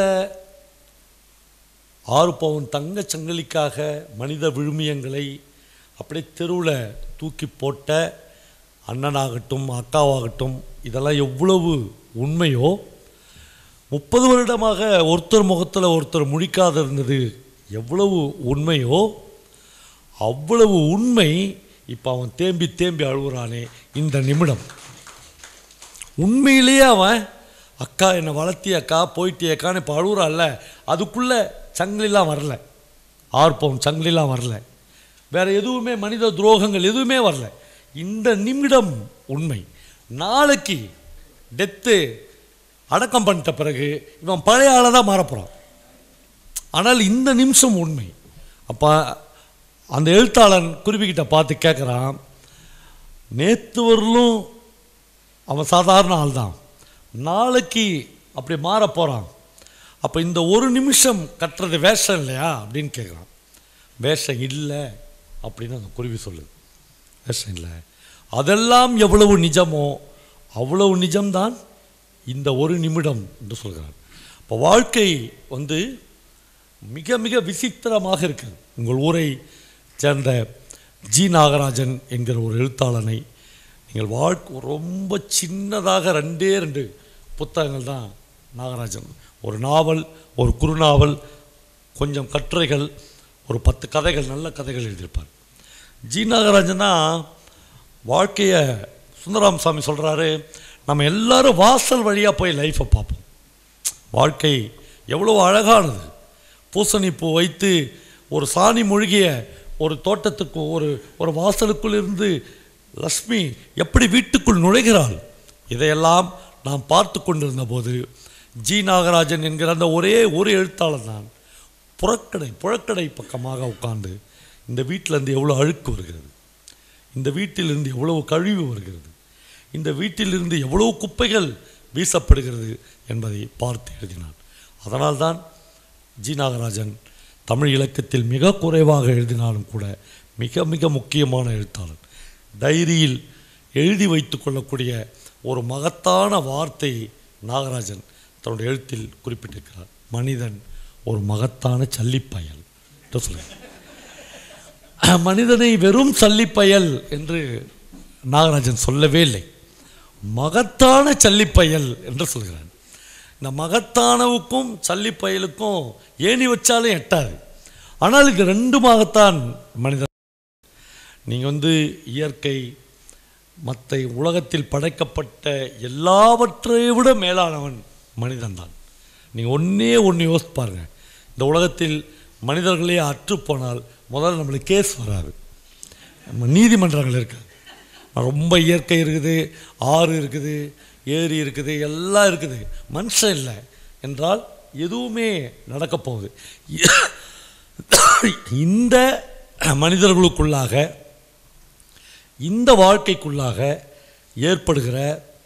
ஆறு பவுன் தங்கச் சங்கிலிக்காக மனித விழுமியங்களை அப்படியே தெருவில் தூக்கி போட்ட அண்ணனாகட்டும் அக்காவாகட்டும் இதெல்லாம் எவ்வளவு உண்மையோ முப்பது வருடமாக ஒருத்தர் முகத்தில் ஒருத்தர் முழிக்காத இருந்தது எவ்வளவு உண்மையோ அவ்வளவு உண்மை இப்போ அவன் தேம்பி தேம்பி அழுகுறானே இந்த நிமிடம் உண்மையிலேயே அவன் அக்கா என்னை வளர்த்தி அக்கா போயிட்டி அக்கான்னு இப்போ அழுகுறான்ல அதுக்குள்ளே சங்கிலிலாம் வரல ஆர்ப்பம் சங்கிலிலாம் வரல வேற எதுவுமே மனித துரோகங்கள் எதுவுமே வரல இந்த நிமிடம் உண்மை நாளைக்கு டெத்து அடக்கம் பண்ணிட்ட பிறகு இவன் பழைய ஆளை தான் மாறப்போகிறான் ஆனால் இந்த நிமிஷம் உண்மை அப்போ அந்த எழுத்தாளன் குருவிக்கிட்ட பார்த்து கேட்குறான் நேற்று வரலும் அவன் சாதாரண ஆள் தான் நாளைக்கு அப்படி மாற போகிறான் அப்போ இந்த ஒரு நிமிஷம் கட்டுறது வேஷம் இல்லையா அப்படின்னு கேட்குறான் வேஷம் இல்லை அப்படின்னு அந்த குருவி சொல்லுது வேஷம் இல்லை அதெல்லாம் எவ்வளவு நிஜமோ அவ்வளவு நிஜம்தான் இந்த ஒரு நிமிடம் என்று சொல்கிறார் இப்போ வாழ்க்கை வந்து மிக மிக விசித்திரமாக இருக்குது உங்கள் ஊரை சேர்ந்த ஜி நாகராஜன் என்கிற ஒரு எழுத்தாளனை நீங்கள் வாழ்க்கை ரொம்ப சின்னதாக ரெண்டே ரெண்டு புத்தகங்கள் தான் நாகராஜன் ஒரு நாவல் ஒரு குறுநாவல் கொஞ்சம் கட்டுரைகள் ஒரு பத்து கதைகள் நல்ல கதைகள் எழுதியிருப்பார் ஜி நாகராஜனா வாழ்க்கையை சுந்தராம் சாமி சொல்கிறாரு நம்ம எல்லாரும் வாசல் வழியாக போய் லைஃப்பை பார்ப்போம் வாழ்க்கை எவ்வளோ அழகானது பூசணி பூ வைத்து ஒரு சாணி மூழ்கிய ஒரு தோட்டத்துக்கு ஒரு ஒரு வாசலுக்குள் இருந்து லக்ஷ்மி எப்படி வீட்டுக்குள் நுழைகிறாள் இதையெல்லாம் நாம் பார்த்து கொண்டிருந்த போது ஜி நாகராஜன் என்கிற அந்த ஒரே ஒரு எழுத்தாளர் தான் புறக்கடை புழக்கடை பக்கமாக உட்கார்ந்து இந்த வீட்டிலேருந்து எவ்வளோ அழுக்கு வருகிறது இந்த வீட்டிலிருந்து எவ்வளவு கழிவு வருகிறது இந்த வீட்டிலிருந்து எவ்வளவு குப்பைகள் வீசப்படுகிறது என்பதை பார்த்து எழுதினான் அதனால்தான் ஜி நாகராஜன் தமிழ் இலக்கியத்தில் மிக குறைவாக எழுதினாலும் கூட மிக மிக முக்கியமான எழுத்தாளர் டைரியில் எழுதி வைத்து கொள்ளக்கூடிய ஒரு மகத்தான வார்த்தை நாகராஜன் தன்னுடைய எழுத்தில் குறிப்பிட்டிருக்கிறார் மனிதன் ஒரு மகத்தான சல்லிப்பயல் என்று சொல்கிறார் மனிதனை வெறும் சல்லிப்பயல் என்று நாகராஜன் சொல்லவே இல்லை மகத்தான சல்லிப்பயல் என்று சொல்கிறான் இந்த மகத்தானவுக்கும் சல்லிப்பயலுக்கும் ஏணி வச்சாலும் எட்டாது ஆனால் இது ரெண்டுமாகத்தான் மனிதன் நீங்கள் வந்து இயற்கை மற்ற உலகத்தில் படைக்கப்பட்ட எல்லாவற்றை விட மேலானவன் மனிதன்தான் நீங்கள் ஒன்றே ஒன்று யோசித்து பாருங்க இந்த உலகத்தில் மனிதர்களே அற்றுப்போனால் முதல்ல நம்மளுக்கு கேஸ் வராது நம்ம நீதிமன்றங்கள் இருக்குது ரொம்ப இயற்கை இருக்குது ஆறு இருக்குது ஏரி இருக்குது எல்லாம் இருக்குது மனுஷன் இல்லை என்றால் எதுவுமே நடக்க போகுது இந்த மனிதர்களுக்குள்ளாக இந்த வாழ்க்கைக்குள்ளாக ஏற்படுகிற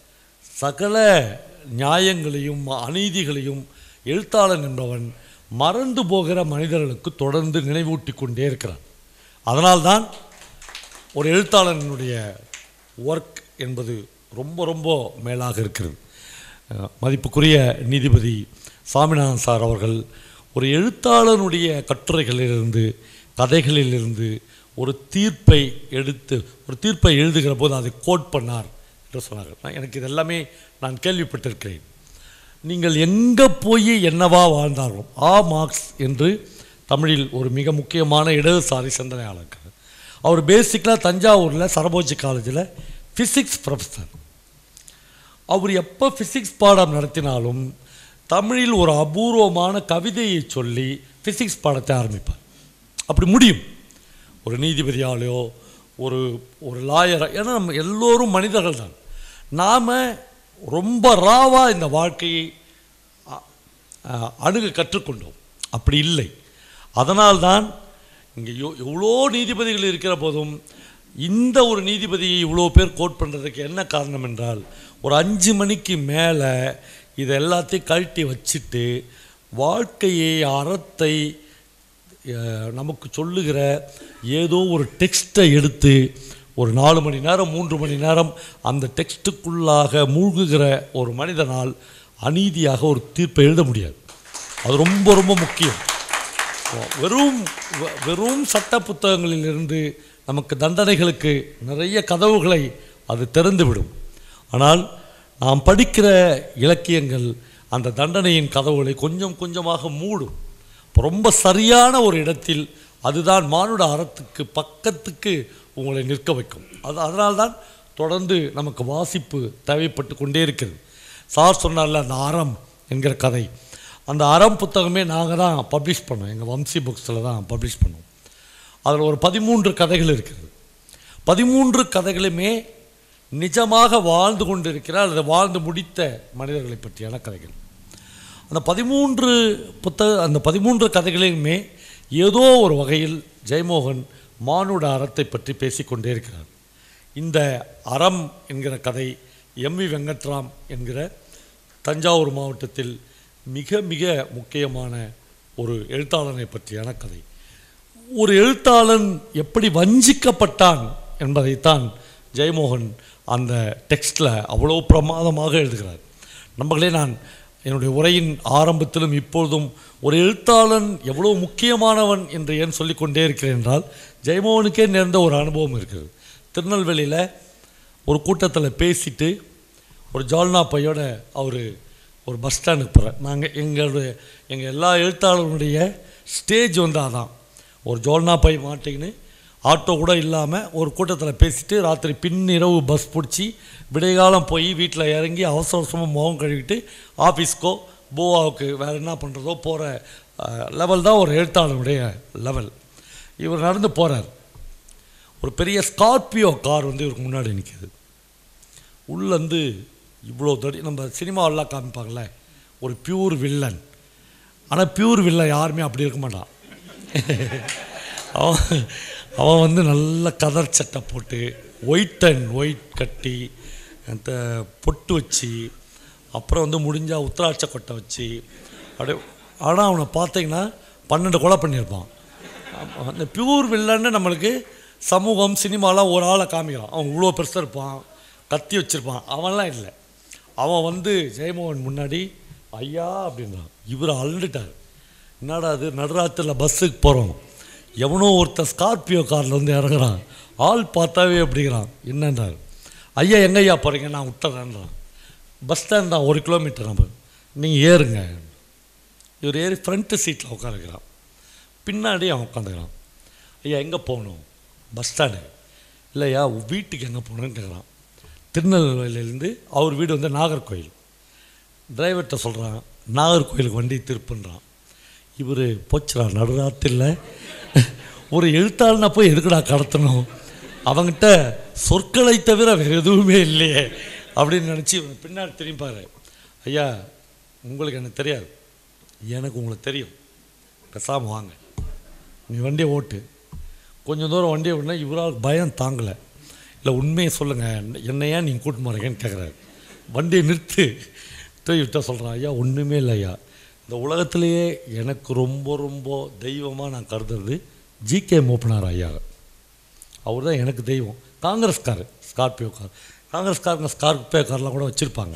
சகல நியாயங்களையும் அநீதிகளையும் எழுத்தாளன் என்பவன் மறந்து போகிற மனிதர்களுக்கு தொடர்ந்து நினைவூட்டி கொண்டே இருக்கிறான் அதனால்தான் ஒரு எழுத்தாளனுடைய ஒர்க் என்பது ரொம்ப ரொம்ப மேலாக இருக்கிறது அஹ் மதிப்புக்குரிய நீதிபதி சாமிநாதன் சார் அவர்கள் ஒரு எழுத்தாளனுடைய கட்டுரைகளிலிருந்து கதைகளிலிருந்து ஒரு தீர்ப்பை எடுத்து ஒரு தீர்ப்பை எழுதுகிற போது அதை கோட் பண்ணார் என்று சொன்னார்கள் நான் எனக்கு இதெல்லாமே நான் கேள்விப்பட்டிருக்கிறேன் நீங்கள் எங்கே போய் என்னவா வாழ்ந்தாலும் ஆ மார்க்ஸ் என்று தமிழில் ஒரு மிக முக்கியமான இடதுசாரி சிந்தனையாளர் இருக்கார் அவர் பேசிக்கலாக தஞ்சாவூரில் சரபோஜி காலேஜில் ஃபிசிக்ஸ் ப்ரொஃபஸர் அவர் எப்போ ஃபிசிக்ஸ் பாடம் நடத்தினாலும் தமிழில் ஒரு அபூர்வமான கவிதையை சொல்லி ஃபிசிக்ஸ் பாடத்தை ஆரம்பிப்பார் அப்படி முடியும் ஒரு நீதிபதியாலேயோ ஒரு ஒரு லாயரா ஏன்னா நம்ம எல்லோரும் மனிதர்கள் தான் நாம் ரொம்ப ராவாக இந்த வாழ்க்கையை அ- அ- அணுக கற்றுக்கொண்டோம் அப்படி இல்லை அதனால்தான் இங்கே எவ் எவ்வளோ நீதிபதிகள் இருக்கிற போதும் இந்த ஒரு நீதிபதியை இவ்வளோ பேர் கோட் பண்ணுறதுக்கு என்ன காரணம் என்றால் ஒரு அஞ்சு மணிக்கு மேலே இதை எல்லாத்தையும் கழட்டி வச்சுட்டு வாழ்க்கையை அறத்தை அஹ், நமக்கு சொல்லுகிற ஏதோ ஒரு டெக்ஸ்ட்டை எடுத்து ஒரு நாலு மணி நேரம் மூன்று மணி நேரம் அந்த டெக்ஸ்ட்டுக்குள்ளாக மூழ்குகிற ஒரு மனிதனால் அநீதியாக ஒரு தீர்ப்பை எழுத முடியாது அது ரொம்ப ரொம்ப முக்கியம் வெறும் வெ- வெறும் சட்ட புத்தகங்களிலிருந்து நமக்கு தண்டனைகளுக்கு நிறைய கதவுகளை அது திறந்துவிடும் ஆனால் நாம் படிக்கிற இலக்கியங்கள் அந்த தண்டனையின் கதவுகளை கொஞ்சம் கொஞ்சமாக மூடும் அப்ப ரொம்ப சரியான ஒரு இடத்தில் அதுதான் மானுட அறத்துக்கு பக்கத்துக்கு உங்களை நிற்க வைக்கும் அது அதனால்தான் தொடர்ந்து நமக்கு வாசிப்பு தேவைப்பட்டு கொண்டே இருக்கிறது சார் சொன்னார்ல அந்த அறம் என்கிற கதை அந்த அறம் புத்தகமே நாங்கள் தான் பப்ளிஷ் பண்ணோம் எங்கள் வம்சி புக்ஸில் தான் பப்ளிஷ் பண்ணோம் அதில் ஒரு பதிமூன்று கதைகள் இருக்கிறது பதிமூன்று கதைகளுமே நிஜமாக வாழ்ந்து கொண்டிருக்கிற அல்லது வாழ்ந்து முடித்த மனிதர்களை பற்றியான கதைகள் அந்த பதிமூன்று புத்தக அந்த பதிமூன்று கதைகளையுமே ஏதோ ஒரு வகையில் ஜெயமோகன் மானுட அறத்தை பற்றி பேசிக்கொண்டே இருக்கிறார் இந்த அறம் என்கிற கதை எம்வி வெங்கட்ராம் என்கிற தஞ்சாவூர் மாவட்டத்தில் மிக மிக முக்கியமான ஒரு எழுத்தாளனை பற்றியான கதை ஒரு எழுத்தாளன் எப்படி வஞ்சிக்கப்பட்டான் என்பதைத்தான் ஜெயமோகன் அந்த டெக்ஸ்டில் அவ்வளோ பிரமாதமாக எழுதுகிறார் நம்மளே நான் என்னுடைய உரையின் ஆரம்பத்திலும் இப்பொழுதும் ஒரு எழுத்தாளன் எவ்வளோ முக்கியமானவன் என்று ஏன் சொல்லிக்கொண்டே இருக்கிறேன் என்றால் ஜெயமோகனுக்கே நேர்ந்த ஒரு அனுபவம் இருக்குது திருநெல்வேலியில் ஒரு கூட்டத்தில் பேசிட்டு ஒரு ஜால்னா பையோட அவர் ஒரு பஸ் ஸ்டாண்டுக்கு போகிறார் நாங்கள் எங்களுடைய எங்கள் எல்லா எழுத்தாளர்களுடைய ஸ்டேஜ் வந்து அதான் ஒரு ஜோல்னா பை மாட்டிக்கின்னு ஆட்டோ கூட இல்லாமல் ஒரு கூட்டத்தில் பேசிட்டு ராத்திரி பின்னிரவு பஸ் பிடிச்சி விடைகாலம் போய் வீட்டில் இறங்கி அவசர அவசரமாக முகம் கழுவிட்டு ஆஃபீஸ்க்கோ போவாவுக்கு வேறு என்ன பண்ணுறதோ போகிற லெவல் தான் ஒரு எழுத்தாளனுடைய லெவல் இவர் நடந்து போகிறார் ஒரு பெரிய ஸ்கார்பியோ கார் வந்து இவருக்கு முன்னாடி நிற்கிது உள்ளேருந்து இவ்வளோ தடி நம்ம சினிமாவெல்லாம் காமிப்பாங்களே ஒரு பியூர் வில்லன் ஆனால் பியூர் வில்லன் யாருமே அப்படி இருக்க மாட்டான் அவன் அவன் வந்து நல்ல கதர் சட்டை போட்டு ஒயிட் அண்ட் ஒயிட் கட்டி அந்த பொட்டு வச்சு அப்புறம் வந்து முடிஞ்சால் உத்தராட்ச கொட்டை வச்சு அப்படியே ஆனால் அவனை பார்த்தீங்கன்னா பன்னெண்டு கொலை பண்ணியிருப்பான் ஆமா, அந்த பியூர் வில்லன்னு நம்மளுக்கு சமூகம் சினிமாலாம் ஒரு ஆளை காமிக்கிறான் அவன் இவ்வளோ பெருசாக இருப்பான் கத்தி வச்சுருப்பான் அவன்லாம் இல்லை அவன் வந்து ஜெயமோகன் முன்னாடி ஐயா அப்படின்றான் இவர் அழுந்துட்டார் என்னடா அது நடுராத்திரில் பஸ்ஸுக்கு போகிறோம் எவனோ ஒருத்தன் ஸ்கார்பியோ காரில் வந்து இறங்குறான் ஆள் பார்த்தாவே அப்படிங்கிறான் என்னன்றார் ஐயா எங்க ஐயா போகிறீங்க நான் விட்டுறேன்றான் பஸ் ஸ்டாண்ட் தான் ஒரு கிலோமீட்டர் நம்ம நீங்கள் ஏறுங்க இவர் ஏறி ஃப்ரண்ட்டு சீட்டில் உட்காந்துக்கிறான் பின்னாடி அவன் உட்காந்துக்கிறான் ஐயா எங்கே போகணும் பஸ் ஸ்டாண்டு இல்லையா வீட்டுக்கு எங்கே போகணுன்னு கேட்குறான் திருநெல்வேலியிலேருந்து அவர் வீடு வந்து நாகர்கோயில் டிரைவர்கிட்ட சொல்கிறான் நாகர்கோயிலுக்கு வண்டி திருப்புன்றான் இவர் போச்சுடா நடுராத்திரில் ஒரு எழுத்தாளனா போய் எதுக்குடா கடத்தணும் அவங்கிட்ட சொற்களை தவிர வேறு எதுவுமே இல்லையே அப்படின்னு நினச்சி இவன் பின்னாடி திரும்பிப்பாரு ஐயா உங்களுக்கு எனக்கு தெரியாது எனக்கு உங்களுக்கு தெரியும் பேசாமல் வாங்க நீ வண்டியை ஓட்டு கொஞ்சம் தூரம் வண்டியை விடனா இவரால் பயம் தாங்கலை இல்லை உண்மையை சொல்லுங்கள் என்னை ஏன் நீங்கள் கூட்டு போகிறீங்கன்னு கேட்குறாரு வண்டியை நிறுத்து தூய் விட்டா சொல்கிறான் ஐயா ஒன்றுமே இல்லை ஐயா இந்த உலகத்திலேயே எனக்கு ரொம்ப ரொம்ப தெய்வமாக நான் கருதுறது ஜிகே மூப்பனார் ஐயா அவர் தான் எனக்கு தெய்வம் காங்கிரஸ்கார் ஸ்கார்பியோ கார் காங்கிரஸ்காரங்க ஸ்கார்பியோ கார்லாம் கூட வச்சுருப்பாங்க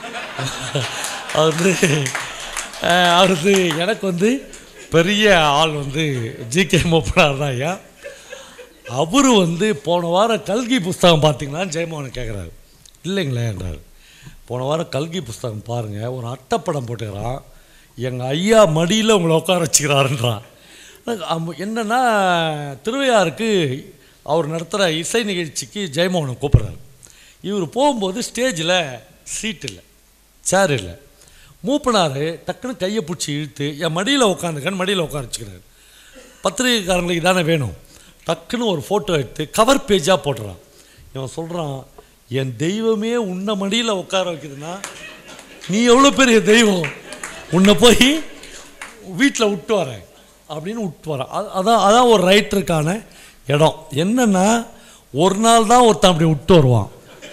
அவர் வந்து அஹ், அவர் வந்து எனக்கு வந்து பெரிய ஆள் வந்து ஜிகே மூப்பனார் தான் ஐயா அவர் வந்து போன வாரம் கல்கி புஸ்தகம் பார்த்தீங்களா ஜெயமோகன் கேட்குறாரு இல்லைங்களே என்றார் போன வாரம் கல்கி புஸ்தகம் பாருங்கள் ஒரு அட்டைப்படம் போட்டுக்கிறான் எங்கள் ஐயா மடியில் உங்களை உட்கார வச்சுக்கிறாருன்றான் அம்ம- என்னன்னா திருவையாருக்கு அவர் நடத்துகிற இசை நிகழ்ச்சிக்கு ஜெயமோகனை கூப்பிட்றாரு இவர் போகும்போது ஸ்டேஜில் சீட் இல்லை சேர் இல்லை மூப்பனார் டக்குன்னு கையை பிடிச்சி இழுத்து என் மடியில் உட்காந்துக்கன்னு மடியில் உட்கார வச்சுக்கிறாரு பத்திரிகைக்காரங்களுக்கு தானே வேணும் டக்குன்னு ஒரு ஃபோட்டோ எடுத்து கவர் பேஜாக போடுறான் இவன் சொல்கிறான் என் தெய்வமே உன்னை மடியில் உட்கார வைக்குதுன்னா நீ எவ்வளோ பெரிய தெய்வம் உன்னை போய் வீட்டில் விட்டு வரேன் அப்படின்னு விட்டு வரேன் அது- அதான் அதான் ஒரு ரைட்டருக்கான இடம் என்னென்னா ஒரு நாள் தான் ஒருத்தன் அப்படி விட்டு வருவான்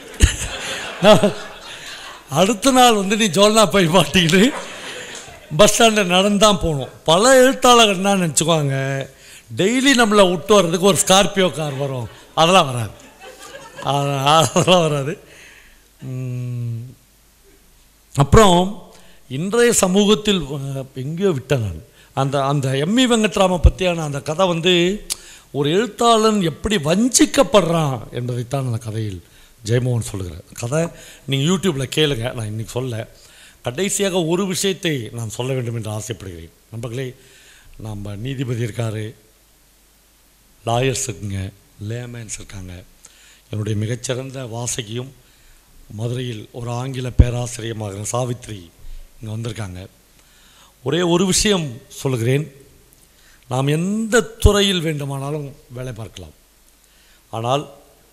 அடுத்த நாள் வந்து நீ ஜோல்னா போய் மாட்டிக்கிட்டு பஸ் ஸ்டாண்டில் நடந்தான் போகணும் பல எழுத்தாளர்கள் என்ன நினச்சிக்குவாங்க டெய்லி நம்மளை விட்டு வர்றதுக்கு ஒரு ஸ்கார்பியோ கார் வரும் அதெல்லாம் வராது அது- அதெல்லாம் வராது உம், அப்புறம் இன்றைய சமூகத்தில் அஹ், எங்கேயோ விட்டேன் நான் அந்த அந்த எம்இ வெங்கட்ராம பற்றியான அந்த கதை வந்து ஒரு எழுத்தாளன் எப்படி வஞ்சிக்கப்படுறான் என்பதைத்தான் அந்த கதையில் ஜெயமோகன் சொல்லுகிறார் கதை நீங்கள் யூடியூப்பில் கேளுங்க நான் இன்னைக்கு சொல்ல கடைசியாக ஒரு விஷயத்தை நான் சொல்ல வேண்டும் என்று ஆசைப்படுகிறேன் நண்பர்களே நம்ம நீதிபதி இருக்கார் லாயர்ஸ் இருக்குங்க லேமேன்ஸ் இருக்காங்க என்னுடைய மிகச்சிறந்த வாசகியும் மதுரையில் ஒரு ஆங்கில பேராசிரியமாக சாவித்ரி இங்கே வந்திருக்காங்க ஒரே ஒரு விஷயம் சொல்லுகிறேன் நாம் எந்த துறையில் வேண்டுமானாலும் வேலை பார்க்கலாம் ஆனால்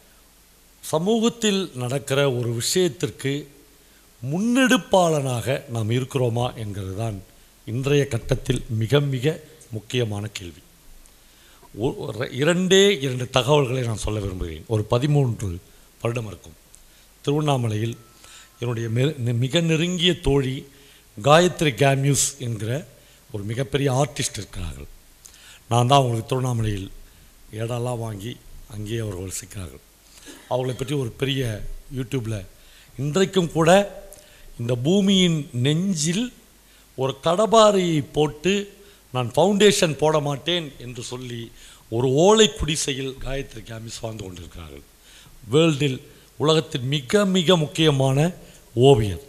சமூகத்தில் நடக்கிற ஒரு விஷயத்திற்கு முன்னெடுப்பாளனாக நாம் இருக்கிறோமா என்கிறது தான் இன்றைய கட்டத்தில் மிக மிக முக்கியமான கேள்வி ஒ- ஒரு இரண்டே இரண்டு தகவல்களை நான் சொல்ல விரும்புகிறேன் ஒரு பதிமூன்று வருடம் இருக்கும் திருவண்ணாமலையில் என்னுடைய மெ- நெ- மிக நெருங்கிய தோழி காயத்ரி கேம்யூஸ் என்கிற ஒரு மிகப்பெரிய ஆர்டிஸ்ட் இருக்கிறார்கள் நான் தான் அவங்களுக்கு திருவண்ணாமலையில் இடம்லாம் வாங்கி அங்கேயே அவர்கள் வசிக்கிறார்கள் அவங்களை பற்றி ஒரு பெரிய யூடியூப்பில் இன்றைக்கும் கூட இந்த பூமியின் நெஞ்சில் ஒரு கடபாரையை போட்டு நான் ஃபவுண்டேஷன் போட மாட்டேன் என்று சொல்லி ஒரு ஓலை குடிசையில் காயத்ரி கேமிஸ் வாழ்ந்து கொண்டிருக்கிறார்கள் வேர்ல்டில் உலகத்தின் மிக மிக முக்கியமான ஓவியர்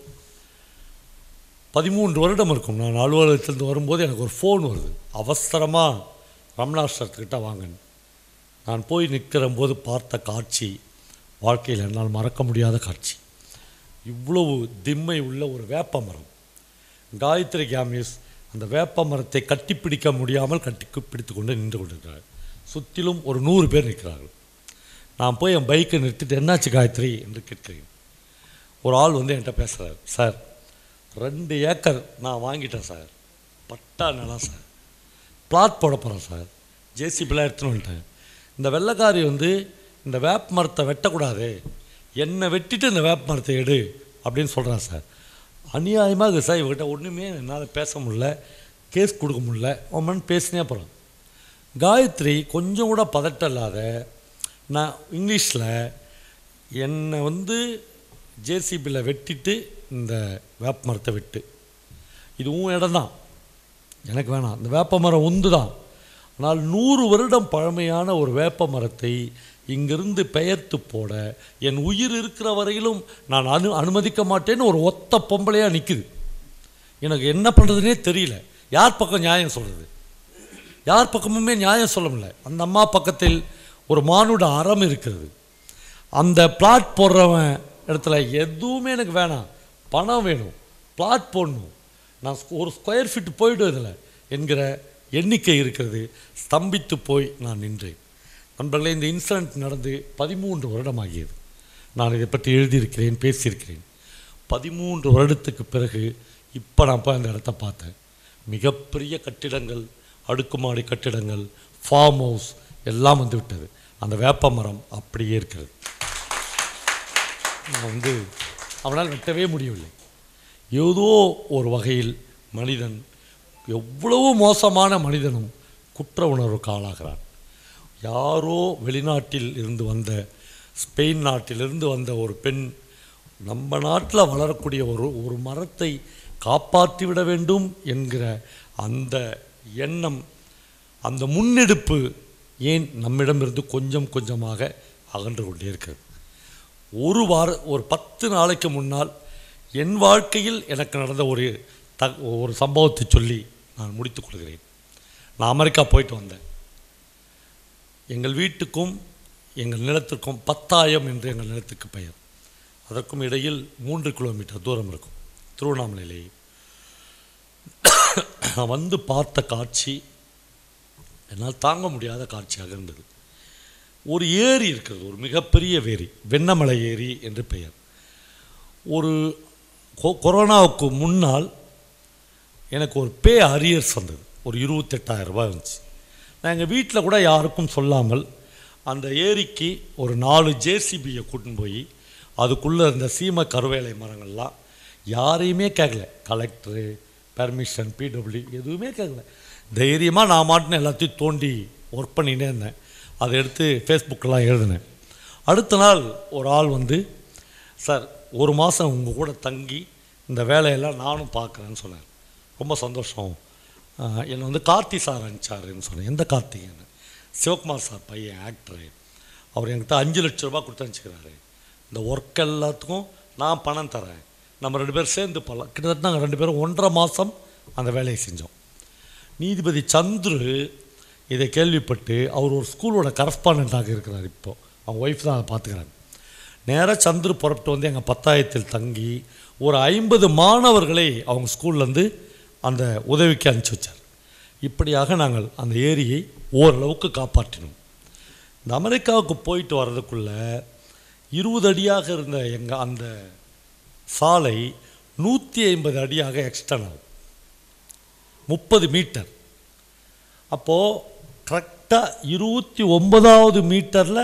பதிமூன்று வருடம் இருக்கும் நான் அலுவலகத்திலிருந்து வரும்போது எனக்கு ஒரு ஃபோன் வருது அவசரமாக ரமணாஷ்டத்துக்கிட்ட வாங்கன்னு நான் போய் நிற்கிற போது பார்த்த காட்சி வாழ்க்கையில் என்னால் மறக்க முடியாத காட்சி இவ்வளவு திம்மை உள்ள ஒரு வேப்ப மரம் காயத்ரி கேமியஸ் அந்த வேப்ப மரத்தை கட்டிப்பிடிக்க முடியாமல் கட்டி பிடித்து கொண்டு நின்று கொண்டிருக்கிறார் சுற்றிலும் ஒரு நூறு பேர் நிற்கிறார்கள் நான் போய் என் பைக்கை நிறுத்திட்டு என்னாச்சு காயத்ரி என்று கேட்கிறேன் ஒரு ஆள் வந்து என்கிட்ட பேசுகிறார் சார் ரெண்டு ஏக்கர் நான் வாங்கிட்டேன் சார் பட்டா நிலம் சார் பிளாட் போட போகிறேன் சார் ஜேசிபிலாம் எடுத்துன்னு வந்துட்டேன் இந்த வெள்ளைக்காரி வந்து இந்த வேப்ப மரத்தை வெட்டக்கூடாது என்னை வெட்டிட்டு இந்த வேப்ப மரத்தை எடு அப்படின்னு சொல்கிறான் சார் அநியாயமாக இருக்குது சார் இவகிட்ட ஒன்றுமே என்னால் பேச முடியல கேஸ் கொடுக்க முடியல அவன் பேசினே போகிறான் காயத்ரி கொஞ்சம் கூட பதட்டம் இல்லாத நான் இங்கிலீஷில் என்னை வந்து ஜேசிபியில் வெட்டிட்டு இந்த வேப்ப மரத்தை வெட்டு இதுவும் இடம் தான் எனக்கு வேணாம் இந்த வேப்ப மரம் உந்து தான் ஆனால் நூறு வருடம் பழமையான ஒரு வேப்ப மரத்தை இங்கிருந்து பெயர்த்து போட என் உயிர் இருக்கிற வரையிலும் நான் அனு அனுமதிக்க மாட்டேன்னு ஒரு ஒத்த பொம்பளையாக நிற்குது எனக்கு என்ன பண்ணுறதுனே தெரியல யார் பக்கம் நியாயம் சொல்கிறது யார் பக்கமுமே நியாயம் சொல்ல முடியல அந்த அம்மா பக்கத்தில் ஒரு மானுட அறம் இருக்கிறது அந்த பிளாட் போடுறவன் இடத்துல எதுவுமே எனக்கு வேணாம் பணம் வேணும் பிளாட் போடணும் நான் ஸ்கொ- ஒரு ஸ்கொயர் ஃபீட் போயிடும் இதில் என்கிற எண்ணிக்கை இருக்கிறது ஸ்தம்பித்து போய் நான் நின்றேன் நண்பர்களே இந்த இன்சிடென்ட் நடந்து பதிமூன்று வருடம் ஆகியது நான் இதை பற்றி எழுதியிருக்கிறேன் பேசியிருக்கிறேன் பதிமூன்று வருடத்துக்கு பிறகு இப்போ நான் போய் அந்த இடத்த பார்த்தேன் மிகப்பெரிய கட்டிடங்கள் அடுக்குமாடி கட்டிடங்கள் ஃபார்ம் ஹவுஸ் எல்லாம் வந்து விட்டது அந்த வேப்ப மரம் அப்படியே இருக்கிறது நான் வந்து அவனால் வெட்டவே முடியவில்லை ஏதோ ஒரு வகையில் மனிதன் எவ்வளவு மோசமான மனிதனும் குற்ற உணர்வுக்கு ஆளாகிறான் யாரோ வெளிநாட்டில் இருந்து வந்த ஸ்பெயின் நாட்டிலிருந்து வந்த ஒரு பெண் நம்ம நாட்டில் வளரக்கூடிய ஒரு ஒரு மரத்தை காப்பாற்றி விட வேண்டும் என்கிற அந்த எண்ணம் அந்த முன்னெடுப்பு ஏன் நம்மிடமிருந்து கொஞ்சம் கொஞ்சமாக அகன்று கொண்டே இருக்கிறது ஒரு வார ஒரு பத்து நாளைக்கு முன்னால் என் வாழ்க்கையில் எனக்கு நடந்த ஒரு த ஒரு சம்பவத்தை சொல்லி நான் முடித்துக் கொள்கிறேன் நான் அமெரிக்கா போயிட்டு வந்தேன் எங்கள் வீட்டுக்கும் எங்கள் நிலத்திற்கும் பத்தாயம் என்று எங்கள் நிலத்துக்கு பெயர் அதற்கும் இடையில் மூன்று கிலோமீட்டர் தூரம் இருக்கும் திருவண்ணாமலையிலே நான் வந்து பார்த்த காட்சி என்னால் தாங்க முடியாத காட்சியாக இருந்தது ஒரு ஏரி இருக்கிறது ஒரு மிகப்பெரிய ஏரி வெண்ணமலை ஏரி என்று பெயர் ஒரு கொ- கொரோனாவுக்கு முன்னால் எனக்கு ஒரு பே அரியர்ஸ் வந்தது ஒரு இருபத்தெட்டாயிரம் ரூபாய் இருந்துச்சு நான் எங்கள் வீட்டில் கூட யாருக்கும் சொல்லாமல் அந்த ஏரிக்கு ஒரு நாலு ஜேசிபியை கூட்டின்னு போய் அதுக்குள்ளே இருந்த சீம கருவேலை மரங்கள்லாம் யாரையுமே கேட்கல கலெக்டரு பெர்மிஷன் பிடபிள்யூ எதுவுமே கேட்கல தைரியமாக நான் மாட்டின எல்லாத்தையும் தோண்டி ஒர்க் பண்ணினே இருந்தேன் அதை எடுத்து ஃபேஸ்புக்கெலாம் எழுதினேன் அடுத்த நாள் ஒரு ஆள் வந்து சார் ஒரு மாதம் உங்கள் கூட தங்கி இந்த வேலையெல்லாம் நானும் பார்க்குறேன்னு சொன்னார் ரொம்ப சந்தோஷம் ஆஹ் என்னை வந்து கார்த்தி சார் அனுப்பிச்சாருன்னு சொன்னேன் எந்த கார்த்திகேயன் சிவகுமார் சார் பையன் ஆக்டரு அவர் என்கிட்ட அஞ்சு லட்ச ரூபாய் கொடுத்து அனுப்பிச்சிக்கிறாரு இந்த ஒர்க் எல்லாத்துக்கும் நான் பணம் தரேன் நம்ம ரெண்டு பேரும் சேர்ந்து பண்ணலாம் கிட்டத்தட்ட நாங்கள் ரெண்டு பேரும் ஒன்றரை மாதம் அந்த வேலையை செஞ்சோம் நீதிபதி சந்துரு இதை கேள்விப்பட்டு அவர் ஒரு ஸ்கூலோட கரஸ்பாண்டாக இருக்கிறார் இப்போ அவங்க ஒய்ஃப் தான் அதை பார்த்துக்கிறாங்க நேராக சந்துரு புறப்பட்டு வந்து எங்கள் பத்தாயத்தில் தங்கி ஒரு ஐம்பது மாணவர்களை அவங்க ஸ்கூல்லேருந்து அந்த உதவிக்கு அனுப்பிச்சி வச்சார் இப்படியாக நாங்கள் அந்த ஏரியை ஓரளவுக்கு காப்பாற்றினோம் இந்த அமெரிக்காவுக்கு போயிட்டு வர்றதுக்குள்ள இருபது அடியாக இருந்த எங்கள் அந்த சாலை நூற்றி ஐம்பது அடியாக எக்ஸ்டன் ஆகும் முப்பது மீட்டர் அப்போது கரெக்டாக இருபத்தி ஒன்பதாவது மீட்டரில்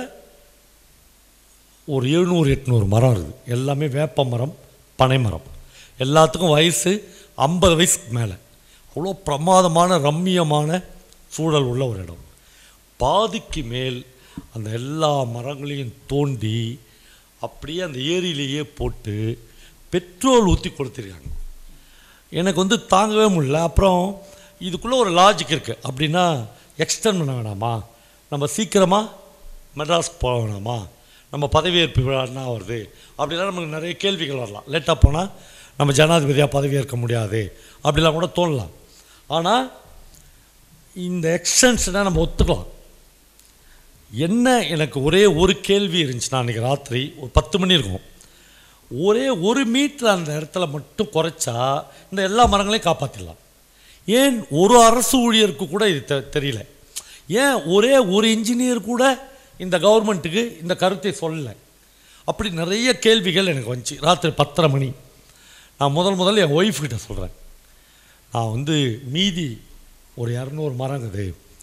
ஒரு எழுநூறு எட்நூறு மரம் இருக்குது எல்லாமே வேப்ப மரம் பனை மரம் எல்லாத்துக்கும் வயசு ஐம்பது வயசுக்கு மேலே அவ்வளோ பிரமாதமான ரம்மியமான சூழல் உள்ள ஒரு இடம் பாதிக்கு மேல் அந்த எல்லா மரங்களையும் தோண்டி அப்படியே அந்த ஏரியிலேயே போட்டு பெட்ரோல் ஊற்றி கொடுத்துருக்காங்க எனக்கு வந்து தாங்கவே முடியல அப்புறம் இதுக்குள்ளே ஒரு லாஜிக் இருக்குது அப்படின்னா எக்ஸ்டெண்ட் பண்ண வேணாமா நம்ம சீக்கிரமாக மெட்ராஸ் போக வேணாமா நம்ம பதவியேற்பு விழான்னா வருது அப்படிலாம் நமக்கு நிறைய கேள்விகள் வரலாம் லேட்டாக போனால் நம்ம ஜனாதிபதியாக பதவியேற்க முடியாது அப்படிலாம் கூட தோணலாம் ஆனால் இந்த எக்ஸ்டென்ஷனை நம்ம ஒத்துக்கலாம் என்ன எனக்கு ஒரே ஒரு கேள்வி இருந்துச்சு நான் அன்றைக்கி ராத்திரி ஒரு பத்து மணி இருக்கும் ஒரே ஒரு மீட்டர் அந்த இடத்துல மட்டும் குறைச்சா இந்த எல்லா மரங்களையும் காப்பாற்றிடலாம் ஏன் ஒரு அரசு ஊழியருக்கு கூட இது தெ தெரியல ஏன் ஒரே ஒரு இன்ஜினியர் கூட இந்த கவர்மெண்ட்டுக்கு இந்த கருத்தை சொல்லலை அப்படி நிறைய கேள்விகள் எனக்கு வந்துச்சு ராத்திரி பத்தரை மணி நான் முதல் முதல்ல என் ஒய்ஃப் கிட்ட சொல்கிறேன் நான் வந்து மீதி ஒரு இரநூறு மரம் இருக்குது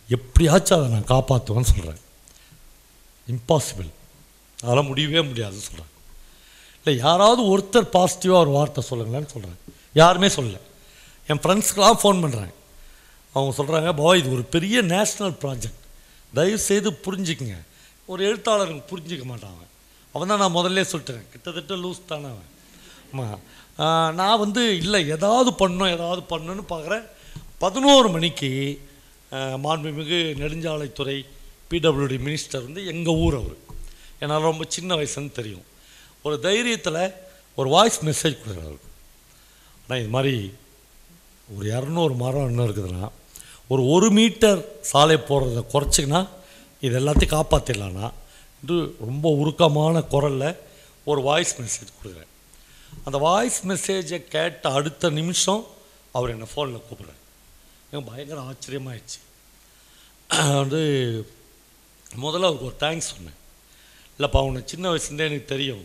எப்படியாச்சும் அதை நான் காப்பாற்றுவேன்னு சொல்கிறேன் இம்பாசிபிள் அதெல்லாம் முடியவே முடியாதுன்னு சொல்கிறேன் இல்லை யாராவது ஒருத்தர் பாசிட்டிவாக ஒரு வார்த்தை சொல்லுங்களேன்னு சொல்கிறேன் யாருமே சொல்லல என் ஃப்ரெண்ட்ஸ்க்கெலாம் ஃபோன் பண்ணுறேன் அவங்க சொல்கிறாங்க பாய் இது ஒரு பெரிய நேஷ்னல் ப்ராஜெக்ட் தயவு செய்து புரிஞ்சுக்குங்க ஒரு எழுத்தாளருக்கு புரிஞ்சிக்க மாட்டான் அவன் அவன் தான் நான் முதல்ல சொல்லிட்டேன் கிட்டத்தட்ட லூஸ் தானே அவன் ஆமாம் நான் வந்து இல்லை ஏதாவது பண்ணணும் ஏதாவது பண்ணணும்னு பார்க்குறேன் பதினோரு மணிக்கு ஆஹ், மாண்புமிகு நெடுஞ்சாலைத்துறை பிடபிள்யூடி மினிஸ்டர் வந்து எங்கள் ஊர் அவர் என்னால் ரொம்ப சின்ன வயசுன்னு தெரியும் ஒரு தைரியத்தில் ஒரு வாய்ஸ் மெசேஜ் கொடுக்குறாரு ஆனால் இது மாதிரி ஒரு இரநூறு மரம் என்ன இருக்குதுன்னா ஒரு ஒரு மீட்டர் சாலை போடுறத குறைச்சிங்கன்னா இது எல்லாத்தையும் காப்பாற்றிடலான்னா இது ரொம்ப உருக்கமான குரலில் ஒரு வாய்ஸ் மெசேஜ் கொடுக்குறேன் அந்த வாய்ஸ் மெசேஜை கேட்ட அடுத்த நிமிஷம் அவர் என்னை ஃபோனில் கூப்பிட்றாரு எனக்கு பயங்கர ஆச்சரியமாயிடுச்சு வந்து முதல்ல அவருக்கு ஒரு தேங்க்ஸ் சொன்னேன் இல்லைப்பா உன்னை சின்ன வயசுலேருந்தே எனக்கு தெரியும்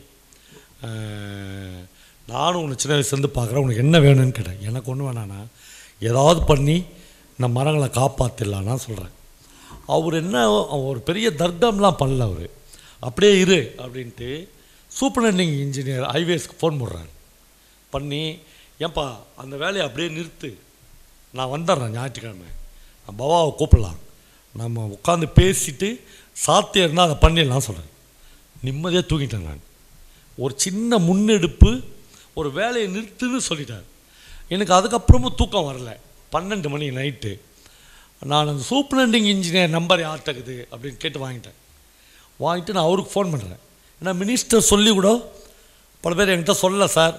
அஹ், நானும் உன்னை சின்ன வயசுலேருந்து பார்க்குறேன் உனக்கு என்ன வேணும்னு கேட்டேன் எனக்கு ஒன்றும் வேணாண்ணா ஏதாவது பண்ணி இந்த மரங்களை காப்பாற்றிடலான்னா சொல்கிறேன் அவர் என்ன அவர் ஒரு பெரிய தர்க்கம்லாம் பண்ணல அவர் அப்படியே இரு அப்படின்ட்டு சூப்பரண்டிங் இன்ஜினியர் ஹைவேஸ்க்கு ஃபோன் போடுறாரு பண்ணி ஏன்பா அந்த வேலையை அப்படியே நிறுத்து நான் வந்துடுறேன் ஞாயிற்றுக்கிழமை நான் பவாவை கூப்பிடலாம் நம்ம உட்காந்து பேசிட்டு சாத்தியம் இருந்தால் அதை பண்ணிடலாம் சொல்கிறேன் நிம்மதியாக தூங்கிட்டேன் நான் ஒரு சின்ன முன்னெடுப்பு ஒரு வேலையை நிறுத்துன்னு சொல்லிட்டார் எனக்கு அதுக்கப்புறமும் தூக்கம் வரல பன்னெண்டு மணி நைட்டு நான் அந்த சூப்பரண்டிங் இன்ஜினியர் நம்பர் யார்கிட்ட இருக்குது அப்படின்னு கேட்டு வாங்கிட்டேன் வாங்கிட்டு நான் அவருக்கு ஃபோன் பண்ணுறேன் ஏன்னா மினிஸ்டர் சொல்லி கூட பல பேர் என்கிட்ட சொல்லல சார்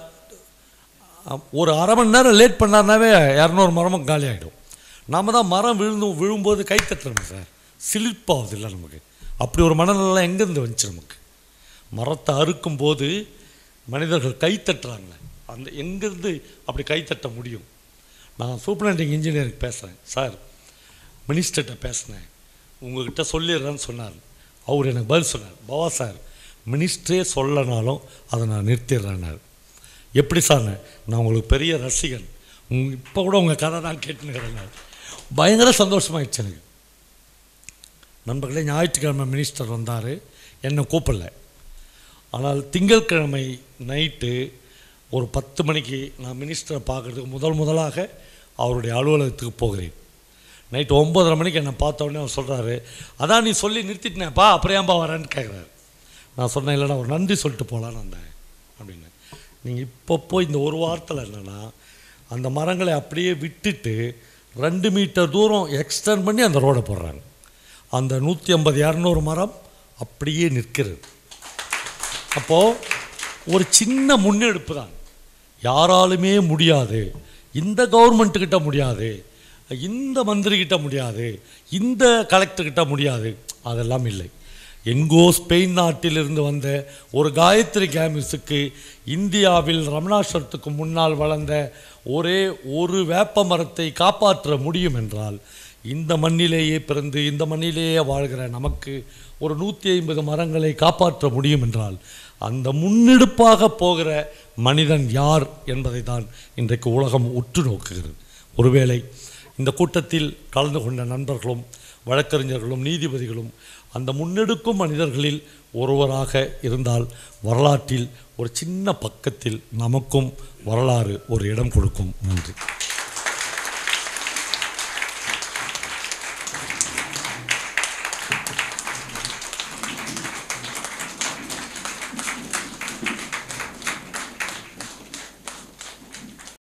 அ- ஒரு அரை மணி நேரம் லேட் பண்ணாருனாவே இரநூறு மரமும் காலி ஆகிடும் நாம தான் மரம் விழுந்து விழும்போது கை தட்டுறோம் சார் சிலிப்பாகுது இல்லை நமக்கு அப்படி ஒரு மனநலம் எங்கேருந்து வந்துச்சு நமக்கு மரத்தை அறுக்கும் போது மனிதர்கள் கை தட்டுறாங்க அந்த எங்கேருந்து அப்படி கை தட்ட முடியும் நான் சூப்பரண்டிங் இன்ஜினியருக்கு பேசுகிறேன் சார் மினிஸ்டர்கிட்ட பேசினேன் உங்ககிட்ட சொல்லிடுறேன்னு சொன்னார் அவர் எனக்கு பதில் சொன்னார் பவா சார் மினிஸ்டரே சொல்லனாலும் அதை நான் நிறுத்திடுறேன்னாரு எப்படி சார் நான் உங்களுக்கு பெரிய ரசிகன் உங்க இப்போ கூட உங்கள் கதை தான் கேட்டுனுக்கிறேன் பயங்கர சந்தோஷமாயிடுச்சு எனக்கு நண்பர்களே ஞாயிற்றுக்கிழமை மினிஸ்டர் வந்தார் என்னை கூப்பிடல ஆனால் திங்கட்கிழமை நைட்டு ஒரு பத்து மணிக்கு நான் மினிஸ்டரை பார்க்குறதுக்கு முதல் முதலாக அவருடைய அலுவலகத்துக்கு போகிறேன் நைட்டு ஒம்பதரை மணிக்கு என்னை பார்த்த உடனே அவர் சொல்கிறாரு அதான் நீ சொல்லி நிறுத்திட்டேன்ப்பா அப்புறம் ஏன்பா வரேன்னு கேட்குறாரு நான் சொன்னேன் இல்லைடா ஒரு நன்றி சொல்லிட்டு போகலான்னு வந்தேன் அப்படின்னு நீங்கள் இப்போ போய் இந்த ஒரு வாரத்தில் என்னென்னா அந்த மரங்களை அப்படியே விட்டுட்டு ரெண்டு மீட்டர் தூரம் எக்ஸ்டெண்ட் பண்ணி அந்த ரோடை போடுறாங்க அந்த நூற்றி ஐம்பது இரநூறு மரம் அப்படியே நிற்கிறது அப்போது ஒரு சின்ன முன்னெடுப்பு தான் யாராலுமே முடியாது இந்த கவர்மெண்ட்டுக்கிட்ட முடியாது இந்த மந்திரிகிட்ட முடியாது இந்த கலெக்டர்கிட்ட முடியாது அதெல்லாம் இல்லை எங்கோ ஸ்பெயின் நாட்டிலிருந்து வந்த ஒரு காயத்ரி கேமிஸுக்கு இந்தியாவில் ரமணாஸ்வரத்துக்கு முன்னால் வளர்ந்த ஒரே ஒரு வேப்ப மரத்தை காப்பாற்ற முடியும் என்றால் இந்த மண்ணிலேயே பிறந்து இந்த மண்ணிலேயே வாழ்கிற நமக்கு ஒரு நூற்றி ஐம்பது மரங்களை காப்பாற்ற முடியும் என்றால் அந்த முன்னெடுப்பாக போகிற மனிதன் யார் என்பதை தான் இன்றைக்கு உலகம் உற்று நோக்குகிறது ஒருவேளை இந்த கூட்டத்தில் கலந்து கொண்ட நண்பர்களும் வழக்கறிஞர்களும் நீதிபதிகளும் அந்த முன்னெடுக்கும் மனிதர்களில் ஒருவராக இருந்தால் வரலாற்றில் ஒரு சின்ன பக்கத்தில் நமக்கும் வரலாறு ஒரு இடம் கொடுக்கும் நன்றி